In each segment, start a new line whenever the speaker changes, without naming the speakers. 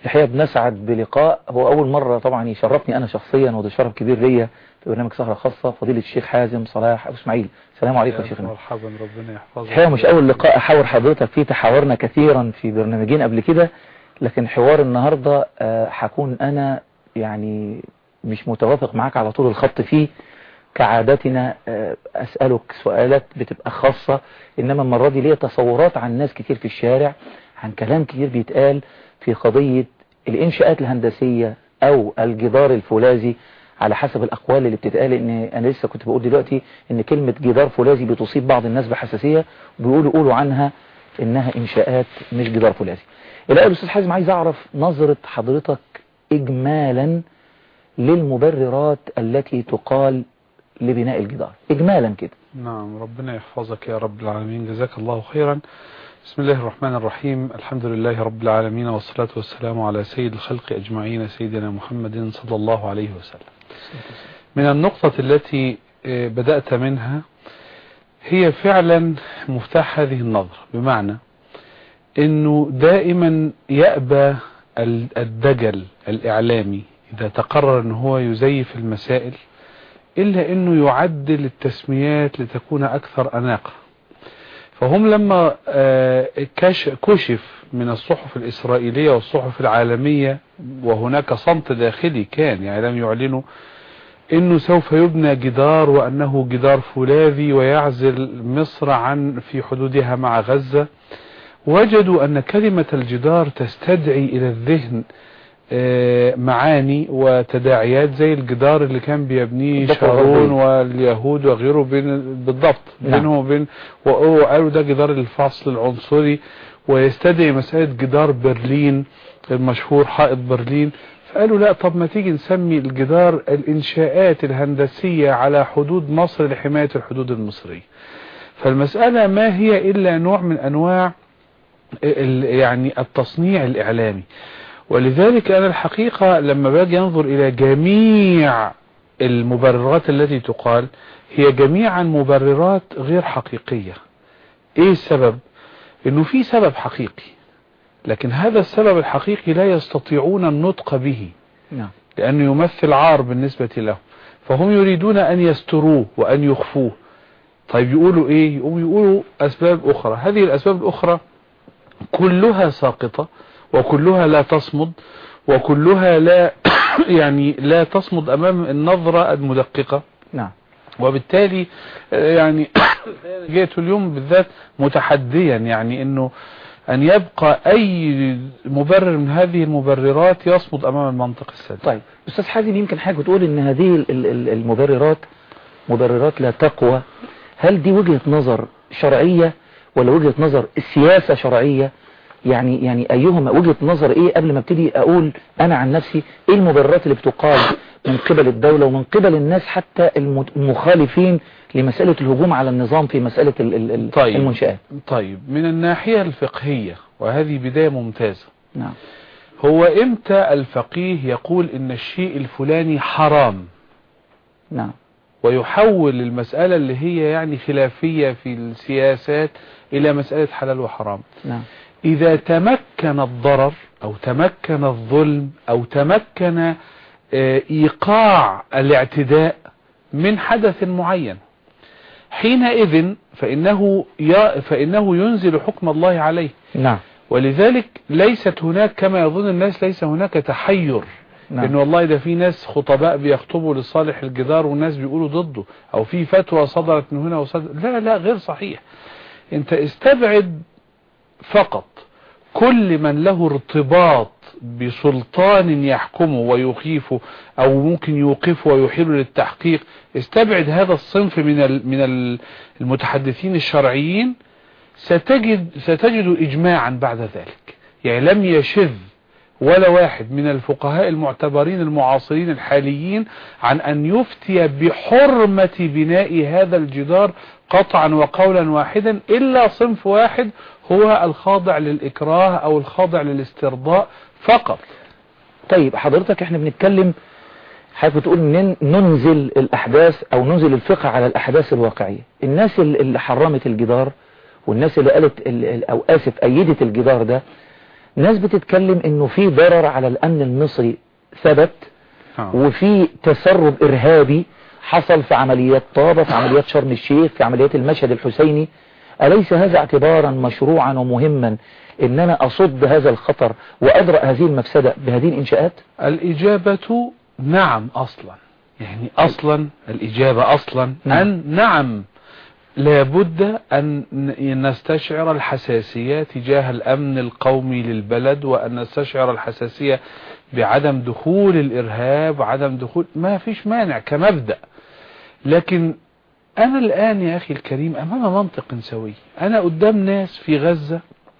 الحقيقة بنسعد بلقاء هو أول مرة طبعا يشرفني أنا شخصيا وده شرف كبير ليا في برنامج سهرة خاصة فضيلة الشيخ حازم صلاح أبو إسماعيل السلام عليكم يا شيخنا
مرحبا ربنا يحفظك
الحقيقة مش أول لقاء أحاور حضرتك فيه تحاورنا كثيرا في برنامجين قبل كده لكن حوار النهاردة آه، هكون أنا يعني مش متوافق معاك على طول الخط فيه كعادتنا آه، أسألك سؤالات بتبقى خاصة إنما المرة دي ليه تصورات عن ناس كتير في الشارع عن كلام كتير بيتقال في قضية الإنشاءات الهندسية أو الجدار الفولاذي على حسب الأقوال اللي بتتقال إن أنا لسه كنت بقول دلوقتي إن كلمة جدار فولاذي بتصيب بعض الناس بحساسية وبيقولوا قولوا عنها إنها إنشاءات مش جدار فولاذي الآن الأستاذ حازم عايز أعرف نظرة حضرتك إجمالا للمبررات التي تقال لبناء الجدار إجمالا كده
نعم ربنا يحفظك يا رب العالمين جزاك الله خيرا بسم الله الرحمن الرحيم الحمد لله رب العالمين والصلاة والسلام على سيد الخلق أجمعين سيدنا محمد صلى الله عليه وسلم من النقطة التي آه، بدأت منها هي فعلا مفتاح هذه النظرة بمعنى انه دائما يأبى ال- الدجل الاعلامي اذا تقرر ان هو يزيف المسائل الا انه يعدل التسميات لتكون اكثر اناقة فهم لما آه، كش- كشف من الصحف الاسرائيلية والصحف العالمية وهناك صمت داخلي كان يعني لم يعلنوا انه سوف يبنى جدار وانه جدار فولاذي ويعزل مصر عن في حدودها مع غزة وجدوا أن كلمة الجدار تستدعي إلى الذهن آه، معاني وتداعيات زي الجدار اللي كان بيبنيه
الضفة
شارون
الغربية.
واليهود وغيره بين بالضبط
نعم.
بينهم وبين وقالوا ده جدار الفصل العنصري ويستدعي مسألة جدار برلين المشهور حائط برلين فقالوا لا طب ما تيجي نسمي الجدار الإنشاءات الهندسية على حدود مصر لحماية الحدود المصرية فالمسألة ما هي إلا نوع من أنواع ال- يعني التصنيع الإعلامي ولذلك أنا الحقيقة لما باجي أنظر إلى جميع المبررات التي تقال هي جميعا مبررات غير حقيقية إيه السبب؟ إنه في سبب حقيقي لكن هذا السبب الحقيقي لا يستطيعون النطق به
نعم
لأنه يمثل عار بالنسبة لهم فهم يريدون أن يستروه وأن يخفوه طيب يقولوا إيه يقوموا يقولوا أسباب أخرى هذه الأسباب الأخرى كلها ساقطة وكلها لا تصمد وكلها لا يعني لا تصمد أمام النظرة المدققة
نعم
وبالتالي آه، يعني جئت اليوم بالذات متحديا يعني انه ان يبقى اي مبرر من هذه المبررات يصمد امام المنطق السليم
طيب أستاذ حازم يمكن حاجة تقول إن هذه ال- ال- ال- المبررات مبررات لا تقوى هل دي وجهة نظر شرعية ولا وجهة نظر سياسة شرعية يعني يعني أيهما وجهة نظر إيه قبل ما ابتدي أقول أنا عن نفسي إيه المبررات اللي بتقال من قبل الدولة ومن قبل الناس حتى الم- المخالفين لمسألة الهجوم على النظام في مسألة ال- ال- ال-
طيب.
المنشآت
طيب من الناحية الفقهية وهذه بداية ممتازة
نعم
هو امتى الفقيه يقول ان الشيء الفلاني حرام
نعم
ويحول المسألة اللي هي يعني خلافية في السياسات الى مسألة حلال وحرام
نعم
إذا تمكن الضرر أو تمكن الظلم أو تمكن آه، إيقاع الاعتداء من حدث معين حينئذ فإنه, ي- فإنه ينزل حكم الله عليه
نعم
ولذلك ليست هناك كما يظن الناس ليس هناك تحير
نعم.
ان والله ده في ناس خطباء بيخطبوا لصالح الجدار وناس بيقولوا ضده او في فتوى صدرت من هنا وصدرت لا لا غير صحيح انت استبعد فقط كل من له ارتباط بسلطان يحكمه ويخيفه او ممكن يوقفه ويحيله للتحقيق استبعد هذا الصنف من ال- من ال- المتحدثين الشرعيين ستجد ستجد اجماعا بعد ذلك يعني لم يشذ ولا واحد من الفقهاء المعتبرين المعاصرين الحاليين عن أن يفتي بحرمة بناء هذا الجدار قطعا وقولا واحدا إلا صنف واحد هو الخاضع للإكراه أو الخاضع للاسترضاء فقط
طيب حضرتك احنا بنتكلم حضرتك بتقول نن- ننزل الأحداث أو ننزل الفقه على الأحداث الواقعية الناس ال- اللي حرمت الجدار والناس اللي قالت ال- ال- أو آسف أيدت الجدار ده ناس بتتكلم انه في ضرر على الامن المصري ثبت
آه.
وفي تسرب ارهابي حصل في عمليات طابة في عمليات شرم الشيخ في عمليات المشهد الحسيني أليس هذا اعتبارا مشروعا ومهما ان انا اصد هذا الخطر وادرأ هذه المفسدة بهذه الانشاءات
الإجابة نعم أصلا يعني أصلا الإجابة أصلا
نعم.
أن نعم لابد أن ن- نستشعر الحساسية تجاه الأمن القومي للبلد وأن نستشعر الحساسية بعدم دخول الإرهاب وعدم دخول ما فيش مانع كمبدأ لكن أنا الآن يا أخي الكريم أمام منطق سوي أنا قدام ناس في غزة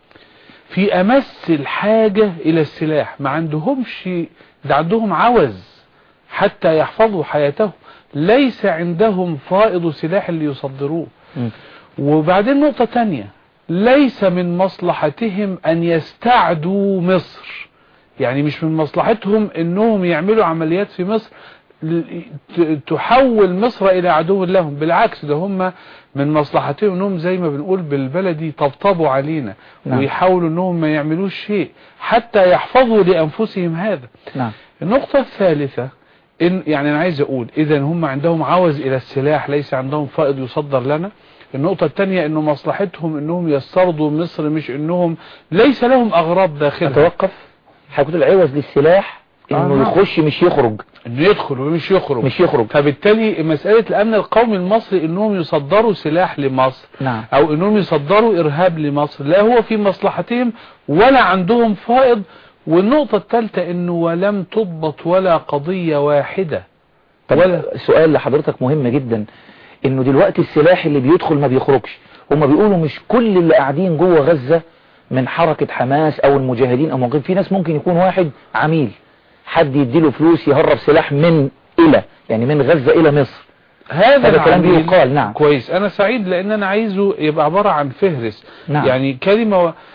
في أمس الحاجة إلى السلاح ما عندهمش ده عندهم عوز حتى يحفظوا حياتهم ليس عندهم فائض سلاح اللي يصدروه
م.
وبعدين نقطة تانية ليس من مصلحتهم أن يستعدوا مصر يعني مش من مصلحتهم أنهم يعملوا عمليات في مصر ل- ت- تحول مصر إلى عدو لهم بالعكس ده هم من مصلحتهم أنهم زي ما بنقول بالبلدي طبطبوا علينا
نعم.
ويحاولوا أنهم ما يعملوش شيء حتى يحفظوا لأنفسهم هذا
نعم
النقطة الثالثة إن يعني أنا عايز أقول إذا هم عندهم عوز إلى السلاح ليس عندهم فائض يصدر لنا النقطة الثانية إنه مصلحتهم إنهم يسترضوا مصر مش إنهم ليس لهم أغراض داخلها
اتوقف حكوت العوز للسلاح
آه،
انه
نعم.
يخش مش يخرج
إنه يدخل ومش يخرج
مش يخرج
فبالتالي مسألة الأمن القومي المصري إنهم يصدروا سلاح لمصر
نعم
أو إنهم يصدروا إرهاب لمصر لا هو في مصلحتهم ولا عندهم فائض والنقطة الثالثة إنه ولم تضبط ولا قضية واحدة
طب
ولا
سؤال لحضرتك مهم جدا انه دلوقتي السلاح اللي بيدخل ما بيخرجش هما بيقولوا مش كل اللي قاعدين جوه غزة من حركة حماس او المجاهدين او موقف في ناس ممكن يكون واحد عميل حد يديله فلوس يهرب سلاح من الى يعني من غزة الى مصر
هذا
هذا الكلام
العميل
بيقال، نعم.
كويس انا سعيد لان انا عايزه يبقى عبارة عن فهرس
نعم.
يعني كلمة و...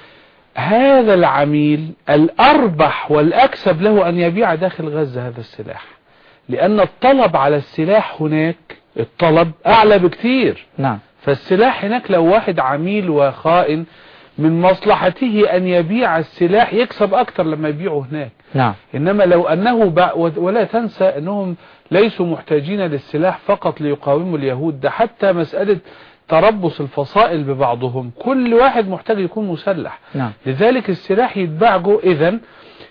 هذا العميل الاربح والاكسب له ان يبيع داخل غزة هذا السلاح لان الطلب على السلاح هناك الطلب اعلى بكتير
نعم
فالسلاح هناك لو واحد عميل وخائن من مصلحته ان يبيع السلاح يكسب اكتر لما يبيعه هناك
نعم
إنما لو أنه بع... ولا تنسى أنهم ليسوا محتاجين للسلاح فقط ليقاوموا اليهود ده حتى مسألة تربص الفصائل ببعضهم كل واحد محتاج يكون مسلح
نعم
لذلك السلاح يتباع جو إذن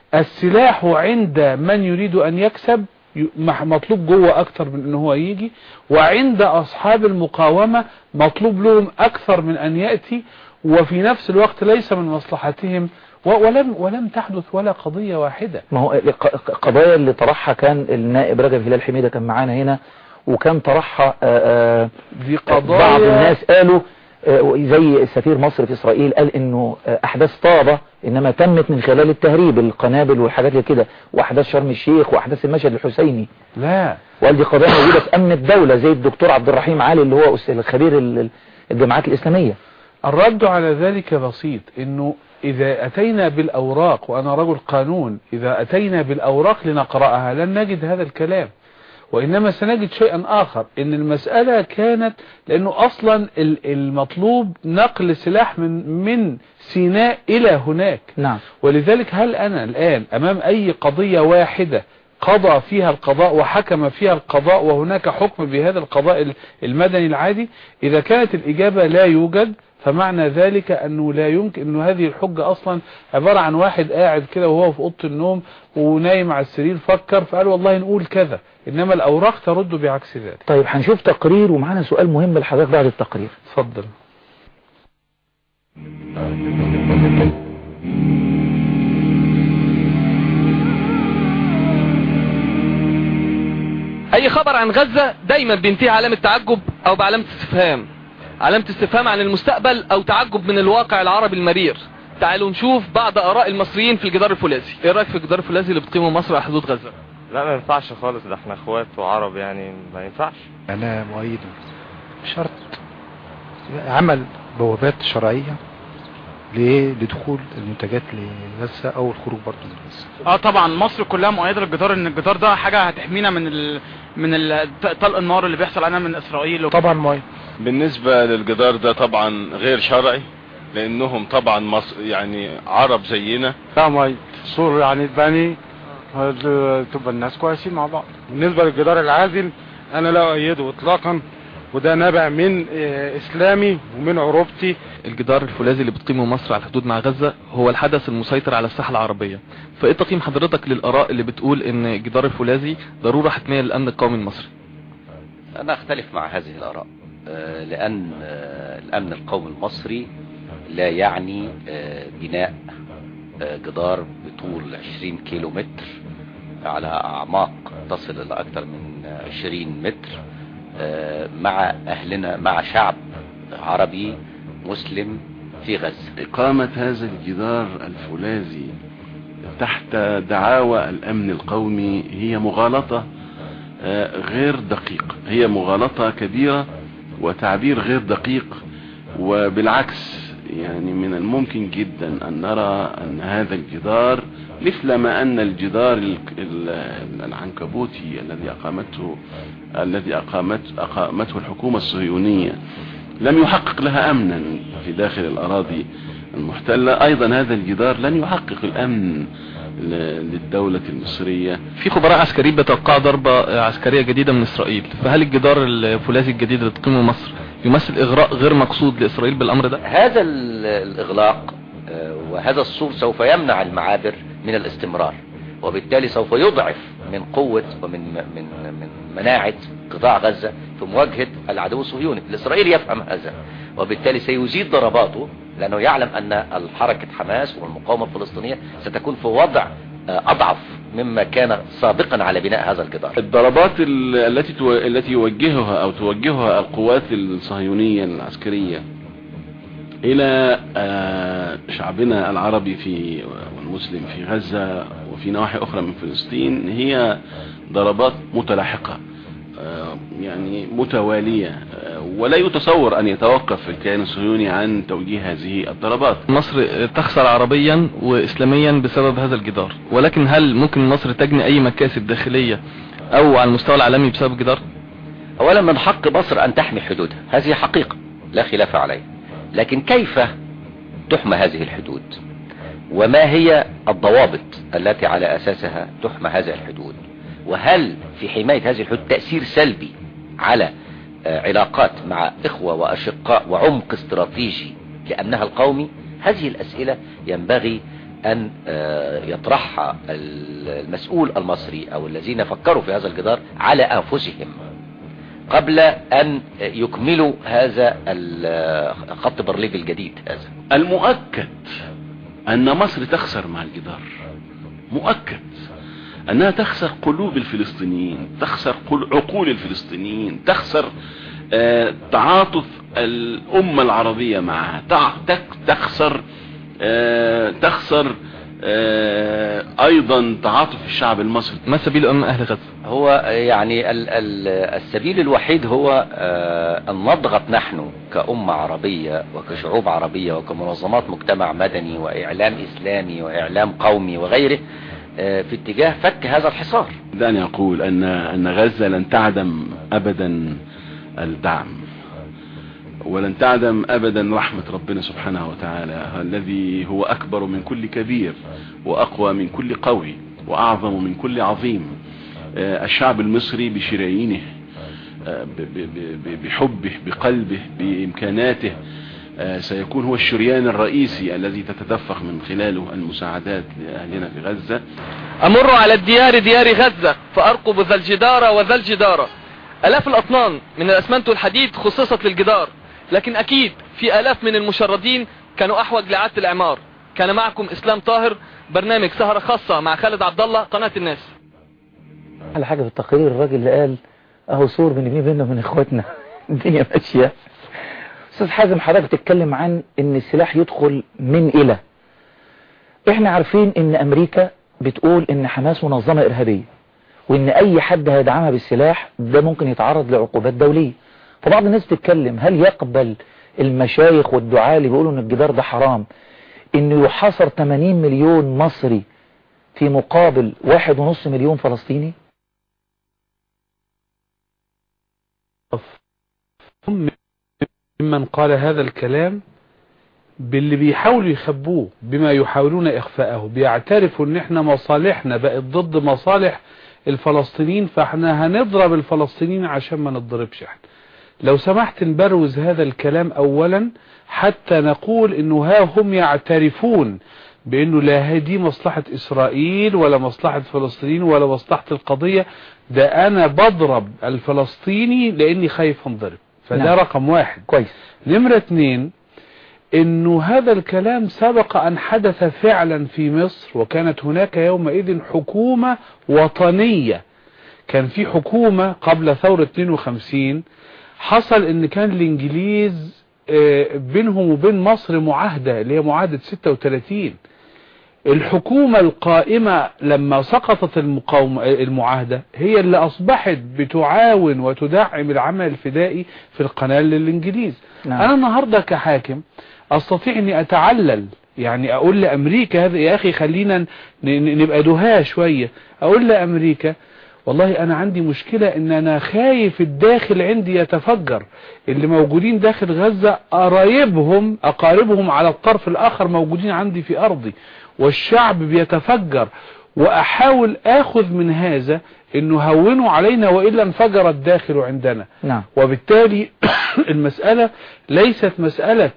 السلاح عند من يريد أن يكسب ي- مح- مطلوب جوه أكتر من أن هو يجي وعند أصحاب المقاومة مطلوب لهم أكثر من أن يأتي وفي نفس الوقت ليس من مصلحتهم و- ولم ولم تحدث ولا قضية واحدة
ما هو الق- القضايا اللي طرحها كان النائب رجب هلال حميدة كان معانا هنا وكان طرحها آه، آه،
دي قضايا
بعض الناس قالوا آه، زي سفير مصر في إسرائيل قال إنه آه، أحداث طابة إنما تمت من خلال التهريب القنابل والحاجات اللي كده وأحداث شرم الشيخ وأحداث المشهد الحسيني
لا
وقال دي قضايا موجودة في أمن الدولة زي الدكتور عبد الرحيم علي اللي هو أس- الخبير ال- ال- الجامعات الإسلامية
الرد على ذلك بسيط انه اذا اتينا بالاوراق وانا رجل قانون اذا اتينا بالاوراق لنقرأها لن نجد هذا الكلام وانما سنجد شيئا اخر ان المسألة كانت لانه اصلا ال- المطلوب نقل سلاح من من سيناء الى هناك
نعم
ولذلك هل أنا الآن أمام أي قضية واحدة قضى فيها القضاء وحكم فيها القضاء وهناك حكم بهذا القضاء ال- المدني العادي إذا كانت الإجابة لا يوجد فمعنى ذلك أنه لا يمكن أنه هذه الحجة أصلا عبارة عن واحد قاعد كده وهو في أوضة النوم ونايم على السرير فكر فقال والله نقول كذا إنما الأوراق ترد بعكس ذلك
طيب هنشوف تقرير ومعانا سؤال مهم لحضرتك بعد التقرير
تفضل
اي خبر عن غزة دايما بينتهي علامة تعجب او بعلامة استفهام علامة استفهام عن المستقبل او تعجب من الواقع العربي المرير تعالوا نشوف بعض اراء المصريين في الجدار الفولاذي ايه رايك في الجدار الفولاذي اللي بتقيمه مصر على حدود غزة
لا ما ينفعش خالص ده احنا اخوات وعرب يعني ما ينفعش
أنا مؤيد شرط عمل بوابات شرعية ل- لدخول المنتجات لغزة أو الخروج برضه من غزة
اه طبعا مصر كلها مؤيده للجدار ان الجدار ده حاجه هتحمينا من ال... من ال... طلق النار اللي بيحصل علينا من اسرائيل وكده.
طبعا مؤيد
بالنسبة للجدار ده طبعا غير شرعي لانهم طبعا مصر يعني عرب زينا
لا ما السور يعني تبني تبقى الناس كويسين مع بعض بالنسبة للجدار العازل انا لا اؤيده اطلاقا وده نبع من آه، اسلامي ومن عروبتي
الجدار الفولاذي اللي بتقيمه مصر على الحدود مع غزة هو الحدث المسيطر على الساحة العربية فايه تقييم حضرتك للآراء اللي بتقول ان الجدار الفولاذي ضرورة حتمية للأمن القومي المصري
أنا أختلف مع هذه الآراء آه، لأن آه، الأمن القومي المصري لا يعني آه، بناء آه، جدار بطول 20 كيلو متر على أعماق تصل إلى أكثر من 20 متر آه، مع أهلنا مع شعب عربي مسلم في غزة
إقامة هذا الجدار الفولاذي تحت دعاوى الأمن القومي هي مغالطة آه، غير دقيق هي مغالطة كبيرة وتعبير غير دقيق وبالعكس يعني من الممكن جدا أن نرى أن هذا الجدار مثل ما أن الجدار ال- ال- العنكبوتي الذي أقامته الذي أقامت أقامته الحكومة الصهيونية لم يحقق لها أمنا في داخل الأراضي المحتلة أيضا هذا الجدار لن يحقق الأمن ل- للدولة المصرية
في خبراء عسكريين بيتوقعوا ضربة عسكرية جديدة من إسرائيل فهل الجدار الفولاذي الجديد اللي تقيمه مصر يمثل إغراء غير مقصود لإسرائيل بالأمر ده
هذا ال- الإغلاق آه، وهذا السور سوف يمنع المعابر من الاستمرار وبالتالي سوف يضعف من قوة ومن من من مناعة قطاع غزة في مواجهة العدو الصهيوني الإسرائيلي يفهم هذا وبالتالي سيزيد ضرباته لأنه يعلم أن الحركة حماس والمقاومة الفلسطينية ستكون في وضع آه، أضعف مما كان سابقا على بناء هذا الجدار
الضربات ال- التي تو- التي يوجهها او توجهها القوات الصهيونية العسكرية الى آه، شعبنا العربي في والمسلم في غزة وفي نواحي اخرى من فلسطين هي ضربات متلاحقة آه، يعني متوالية آه، ولا يتصور ان يتوقف الكيان الصهيوني عن توجيه هذه الضربات
مصر تخسر عربيا وإسلاميا بسبب هذا الجدار ولكن هل ممكن مصر تجني أي مكاسب داخلية أو على المستوى العالمي بسبب الجدار
اولا من حق مصر ان تحمي حدودها هذه حقيقة لا خلاف عليها لكن كيف تحمى هذه الحدود وما هي الضوابط التي على اساسها تحمى هذه الحدود وهل في حماية هذه الحدود تأثير سلبي على آه، علاقات مع اخوة واشقاء وعمق استراتيجي لامنها القومي هذه الاسئلة ينبغي ان آه، يطرحها المسؤول المصري او الذين فكروا في هذا الجدار على انفسهم قبل ان يكملوا هذا ال- خط برليف الجديد هذا
المؤكد ان مصر تخسر مع الجدار مؤكد انها تخسر قلوب الفلسطينيين تخسر قل- عقول الفلسطينيين تخسر آه، تعاطف الامة العربية معها تع- تك- تخسر آه، تخسر آه، ايضا تعاطف الشعب المصري
ما سبيل أمن أهل غزة
هو يعني ال ال السبيل الوحيد هو آه، ان نضغط نحن كأمة عربية وكشعوب عربية وكمنظمات مجتمع مدني واعلام اسلامي واعلام قومي وغيره آه، في اتجاه فك هذا الحصار
دعني اقول ان ان غزة لن تعدم ابدا الدعم ولن تعدم ابدا رحمة ربنا سبحانه وتعالى الذي هو اكبر من كل كبير واقوى من كل قوي واعظم من كل عظيم آه، الشعب المصري بشرايينه آه، ب- ب- ب- بحبه بقلبه بامكاناته آه، سيكون هو الشريان الرئيسي الذي تتدفق من خلاله المساعدات لاهلنا في غزة
أمر على الديار ديار غزة فأرقب ذا الجدار وذا الجدار ألاف الأطنان من الأسمنت والحديد خصصت للجدار لكن أكيد في ألاف من المشردين كانوا أحوج لإعادة الإعمار كان معكم إسلام طاهر برنامج سهرة خاصة مع خالد عبد الله قناة الناس
على حاجة في التقرير الراجل اللي قال اهو سور بنبنيه بينا من اخواتنا الدنيا ماشية استاذ حازم حضرتك بتتكلم عن ان السلاح يدخل من الى احنا عارفين ان امريكا بتقول ان حماس منظمة ارهابية وان اي حد هيدعمها بالسلاح ده ممكن يتعرض لعقوبات دولية فبعض الناس بتتكلم هل يقبل المشايخ والدعاة اللي بيقولوا ان الجدار ده حرام انه يحاصر 80 مليون مصري في مقابل واحد ونص مليون فلسطيني
ممن قال هذا الكلام باللي بيحاولوا يخبوه بما يحاولون إخفاءه بيعترفوا ان احنا مصالحنا بقت ضد مصالح الفلسطينيين فاحنا هنضرب الفلسطينيين عشان ما نضربش احنا لو سمحت نبروز هذا الكلام اولا حتى نقول انه ها هم يعترفون بانه لا هذه مصلحة اسرائيل ولا مصلحة فلسطين ولا مصلحة القضية ده انا بضرب الفلسطيني لاني خايف انضرب فده
نعم.
رقم واحد
كويس
نمرة اتنين انه هذا الكلام سبق ان حدث فعلا في مصر وكانت هناك يومئذ حكومة وطنية كان في حكومة قبل ثورة 52 حصل ان كان الانجليز آه، بينهم وبين مصر معاهدة اللي هي معاهدة 36 الحكومة القائمة لما سقطت المقاومة المعاهدة هي اللي أصبحت بتعاون وتدعم العمل الفدائي في القناة للإنجليز
نعم.
أنا النهاردة كحاكم أستطيع أني أتعلل يعني أقول لأمريكا هذا يا أخي خلينا ن- ن- نبقى دهاء شوية أقول لأمريكا والله أنا عندي مشكلة إن أنا خايف الداخل عندي يتفجر اللي موجودين داخل غزة قرايبهم أقاربهم على الطرف الآخر موجودين عندي في أرضي والشعب بيتفجر وأحاول أخذ من هذا إنه هونوا علينا وإلا انفجر الداخل عندنا
نعم
وبالتالي المسألة ليست مسألة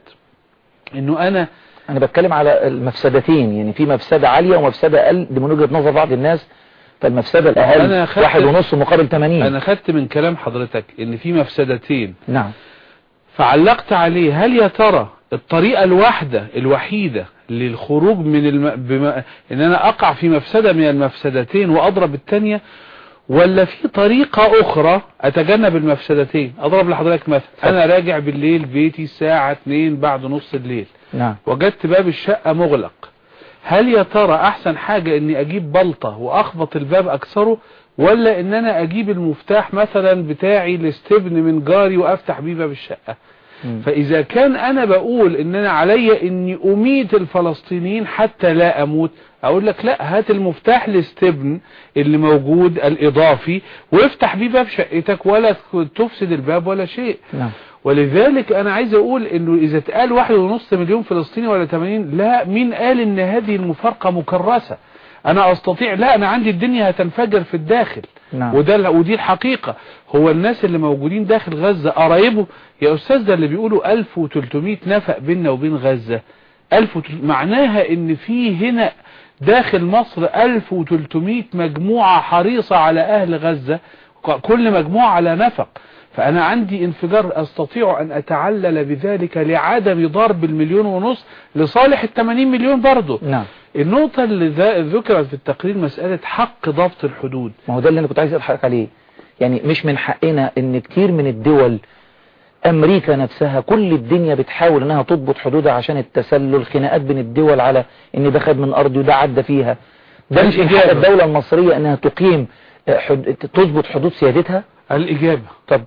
إنه أنا
انا بتكلم على المفسدتين يعني في مفسدة عالية ومفسدة اقل دي من وجهة نظر بعض الناس فالمفسدة الاقل
أنا خدت-
واحد ونص مقابل 80
أنا خدت من كلام حضرتك إن في مفسدتين
نعم
فعلقت عليه هل يا ترى الطريقة الواحدة الوحيدة للخروج من الم... بما... ان انا اقع في مفسدة من المفسدتين واضرب التانية ولا في طريقة اخرى اتجنب المفسدتين اضرب لحضرتك مثل انا راجع بالليل بيتي الساعة 2 بعد نص الليل
نعم
وجدت باب الشقة مغلق هل يا ترى احسن حاجة اني اجيب بلطة واخبط الباب اكسره ولا ان انا اجيب المفتاح مثلا بتاعي الاستبن من جاري وافتح بيه باب الشقة
مم.
فاذا كان انا بقول ان انا علي اني اميت الفلسطينيين حتى لا اموت اقول لك لا هات المفتاح الاستبن اللي موجود الاضافي وافتح بيه باب شقتك ولا تفسد الباب ولا شيء
نعم
ولذلك انا عايز اقول انه اذا اتقال واحد ونص مليون فلسطيني ولا 80 لا مين قال ان هذه المفارقة مكرسة انا استطيع لا انا عندي الدنيا هتنفجر في الداخل
نعم
وده ودي الحقيقة هو الناس اللي موجودين داخل غزة قرايبه يا استاذ ده اللي بيقولوا 1300 نفق بيننا وبين غزة 1300 معناها ان في هنا داخل مصر 1300 مجموعة حريصة على اهل غزة كل مجموعة على نفق فأنا عندي انفجار أستطيع أن أتعلل بذلك لعدم ضرب المليون ونص لصالح الثمانين مليون برضه
نعم
النقطة اللي ذا- ذكرت في التقرير مسألة حق ضبط الحدود
ما هو ده اللي انا كنت عايز اضحك عليه يعني مش من حقنا ان كتير من الدول امريكا نفسها كل الدنيا بتحاول انها تضبط حدودها عشان التسلل خناقات بين الدول على ان ده خد من ارضي وده عدى فيها ده مش من حق
الإجابة.
الدولة المصرية انها تقيم آه، حد... تضبط حدود سيادتها
الإجابة
طب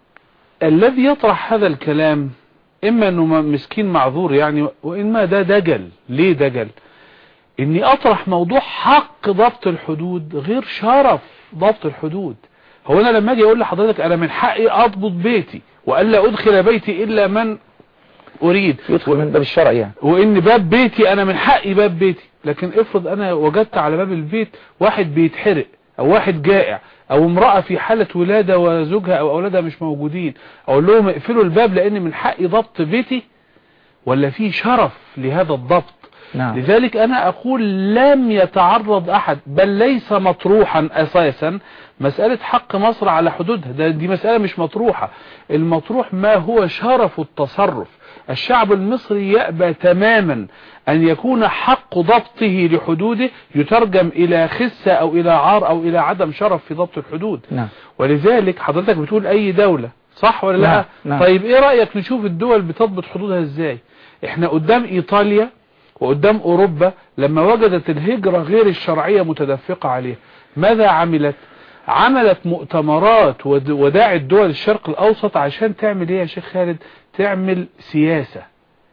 الذي يطرح هذا الكلام إما أنه م- مسكين معذور يعني وإما ده دجل ليه دجل إني أطرح موضوع حق ضبط الحدود غير شرف ضبط الحدود هو أنا لما أجي أقول لحضرتك أنا من حقي أضبط بيتي وألا أدخل بيتي إلا من أريد
يدخل من باب الشرع يعني
وان باب بيتي انا من حقي باب بيتي لكن افرض انا وجدت على باب البيت واحد بيتحرق او واحد جائع او امرأة في حالة ولادة وزوجها او اولادها مش موجودين اقول لهم اقفلوا الباب لان من حقي ضبط بيتي ولا في شرف لهذا الضبط
نعم
لذلك انا اقول لم يتعرض احد بل ليس مطروحا اساسا مسألة حق مصر على حدودها ده دي مسألة مش مطروحة المطروح ما هو شرف التصرف الشعب المصري يأبى تماما ان يكون حق ضبطه لحدوده يترجم الى خسة او الى عار او الى عدم شرف في ضبط الحدود
نعم
ولذلك حضرتك بتقول اي دولة صح ولا لا
نعم، نعم.
طيب ايه رأيك نشوف الدول بتضبط حدودها ازاي احنا قدام ايطاليا وقدام اوروبا لما وجدت الهجرة غير الشرعية متدفقة عليها ماذا عملت عملت مؤتمرات ود- وداعت دول الشرق الاوسط عشان تعمل ايه يا شيخ خالد تعمل سياسة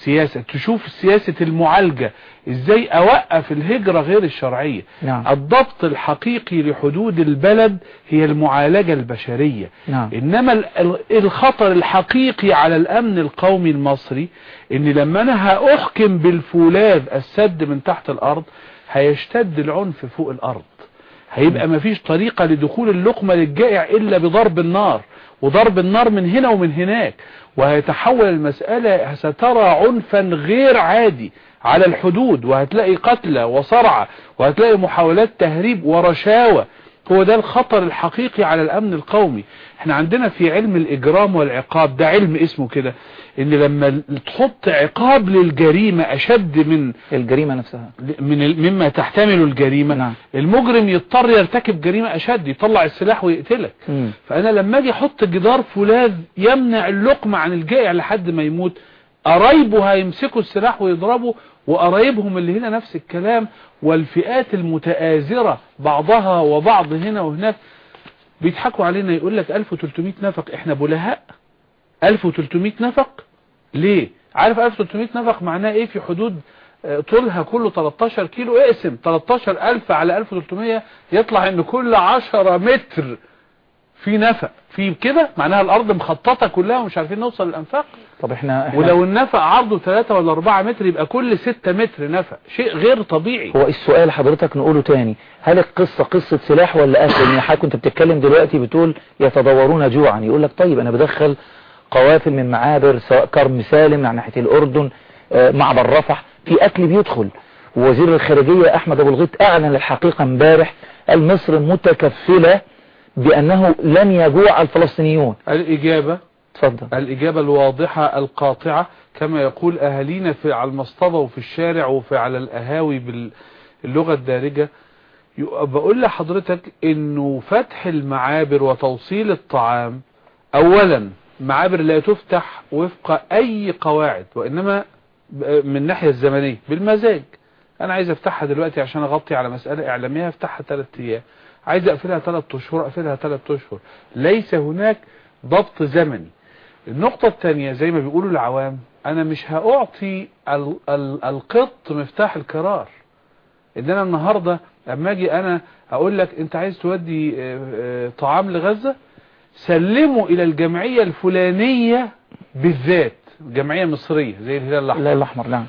سياسة تشوف سياسة المعالجة ازاي اوقف الهجرة غير الشرعية
نعم
الضبط الحقيقي لحدود البلد هي المعالجة البشرية
نعم
انما ال- ال- الخطر الحقيقي على الامن القومي المصري ان لما انا هاحكم بالفولاذ السد من تحت الارض هيشتد العنف فوق الارض هيبقى مفيش طريقة لدخول اللقمة للجائع الا بضرب النار وضرب النار من هنا ومن هناك وهيتحول المسألة سترى عنفا غير عادي على الحدود وهتلاقي قتلى وصرعى وهتلاقي محاولات تهريب ورشاوى هو ده الخطر الحقيقي على الامن القومي احنا عندنا في علم الاجرام والعقاب ده علم اسمه كده ان لما تحط عقاب للجريمة اشد من
الجريمة نفسها
من ال- مما تحتمل الجريمة
نعم
المجرم يضطر يرتكب جريمة اشد يطلع السلاح ويقتلك
مم.
فانا لما اجي احط جدار فولاذ يمنع اللقمة عن الجائع لحد ما يموت قرايبه هيمسكوا السلاح ويضربوا وقرايبهم اللي هنا نفس الكلام والفئات المتآزرة بعضها وبعض هنا وهناك بيضحكوا علينا يقول لك 1300 نفق احنا بلهاء 1300 نفق ليه عارف 1300 نفق معناه ايه في حدود آه، طولها كله 13 كيلو اقسم 13000 على 1300 يطلع ان كل 10 متر في نفق في كده معناها الارض مخططة كلها ومش عارفين نوصل للانفاق
طب احنا, احنا
ولو النفق عرضه 3 ولا 4 متر يبقى كل 6 متر نفق شيء غير طبيعي
هو السؤال حضرتك نقوله تاني هل القصة قصة سلاح ولا قتل لان حضرتك كنت بتتكلم دلوقتي بتقول يتضورون جوعا يقول لك طيب انا بدخل قوافل من معابر سواء كرم سالم عن ناحية الاردن آه، معبر رفح في قتل بيدخل وزير الخارجية احمد ابو الغيط اعلن الحقيقة امبارح قال مصر متكفلة بانه لن يجوع الفلسطينيون
الاجابة
اتفضل
الإجابة الواضحة القاطعة كما يقول أهالينا في على المصطبة وفي الشارع وفي على الأهاوي باللغة الدارجة يق- بقول لحضرتك إنه فتح المعابر وتوصيل الطعام أولا معابر لا تفتح وفق أي قواعد وإنما ب- من الناحية الزمنية بالمزاج أنا عايز أفتحها دلوقتي عشان أغطي على مسألة إعلامية أفتحها ثلاث أيام عايز أقفلها ثلاث أشهر أقفلها ثلاث أشهر ليس هناك ضبط زمني النقطة الثانية زي ما بيقولوا العوام انا مش هأعطي ال ال القط مفتاح القرار ان انا النهاردة اما اجي انا اقول لك انت عايز تودي آه، آه، طعام لغزة سلمه الى الجمعية الفلانية بالذات جمعية مصرية زي الهلال الاحمر
لا الاحمر نعم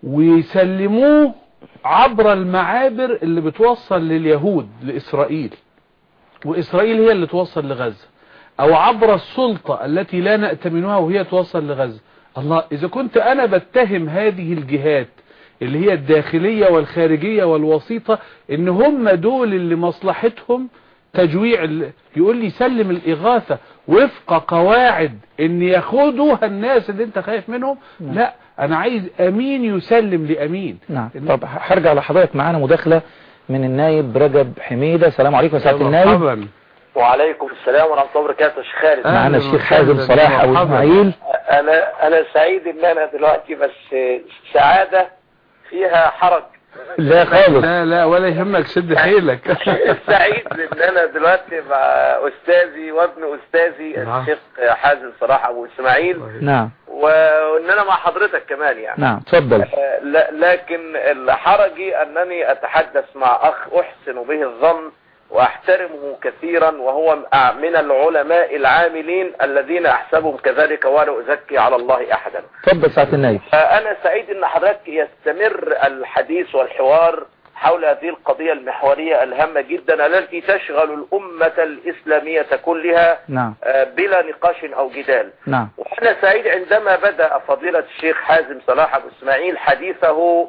ويسلموه عبر المعابر اللي بتوصل لليهود لإسرائيل وإسرائيل هي اللي توصل لغزة أو عبر السلطة التي لا نأتمنها وهي توصل لغزة الله إذا كنت أنا بتهم هذه الجهات اللي هي الداخلية والخارجية والوسيطة إن هم دول اللي مصلحتهم تجويع ال- يقول لي سلم الإغاثة وفق قواعد إن ياخدوها الناس اللي أنت خايف منهم لا أنا عايز أمين يسلم لأمين
نعم طب هرجع لحضرتك معانا مداخلة من النايب رجب حميدة السلام عليكم يا سعادة النايب
مرحبا
وعليكم السلام ورحمة الله وبركاته يا شيخ خالد
معانا الشيخ حازم صلاح ابو اسماعيل
انا انا سعيد ان انا دلوقتي بس سعادة فيها حرج
لا خالص
لا لا ولا يهمك شد حيلك
سعيد ان انا دلوقتي مع استاذي وابن استاذي
نعم.
الشيخ حازم صلاح ابو اسماعيل
نعم
وان انا مع حضرتك كمان يعني
نعم اتفضل
آه، لا- لكن حرجي انني اتحدث مع اخ احسن به الظن واحترمه كثيرا وهو من العلماء العاملين الذين احسبهم كذلك ولا ازكي على الله احدا
اتفضل سعادة النايب
انا سعيد ان حضرتك يستمر الحديث والحوار حول هذه القضية المحورية الهامة جدا التي تشغل الأمة الإسلامية كلها
نعم
آه، بلا نقاش أو جدال
نعم
وأنا سعيد عندما بدأ فضيلة الشيخ حازم صلاح أبو إسماعيل حديثه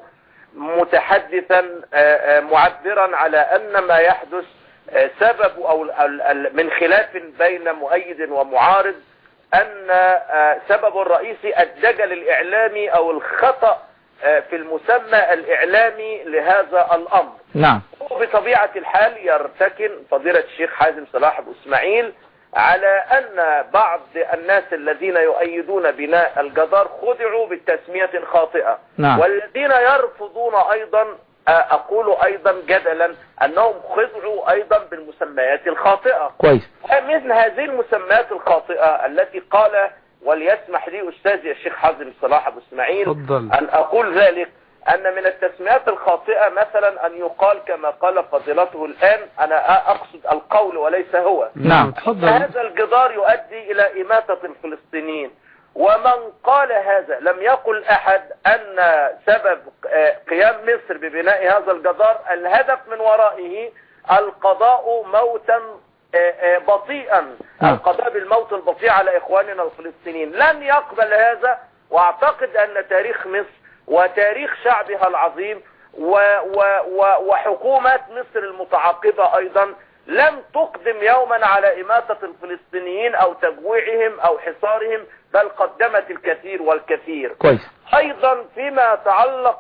متحدثا آه، آه، معبرا على أن ما يحدث آه، سبب أو ال- ال- من خلاف بين مؤيد ومعارض أن آه، سبب الرئيسي الدجل الإعلامي أو الخطأ آه، في المسمى الإعلامي لهذا الأمر
نعم
وبطبيعة الحال يرتكن فضيلة الشيخ حازم صلاح أبو إسماعيل على أن بعض الناس الذين يؤيدون بناء الجدار خدعوا بالتسمية الخاطئة
نعم.
والذين يرفضون أيضا آه، أقول أيضا جدلا أنهم خدعوا أيضا بالمسميات الخاطئة
كويس
مثل هذه المسميات الخاطئة التي قال وليسمح لي أستاذي الشيخ حازم صلاح أبو إسماعيل
تفضل.
أن أقول ذلك أن من التسميات الخاطئة مثلا أن يقال كما قال فضيلته الآن أنا أقصد القول وليس هو
نعم.
تفضل
هذا الجدار يؤدي إلى إماتة الفلسطينيين ومن قال هذا لم يقل أحد أن سبب آه، قيام مصر ببناء هذا الجدار الهدف من ورائه القضاء موتا آه، آه، بطيئا
نعم.
القضاء بالموت البطيء على إخواننا الفلسطينيين لن يقبل هذا وأعتقد أن تاريخ مصر وتاريخ شعبها العظيم و و و وحكومة مصر المتعاقبة أيضا لم تقدم يوما على إماتة الفلسطينيين أو تجويعهم أو حصارهم بل قدمت الكثير والكثير
كويس
ايضا فيما يتعلق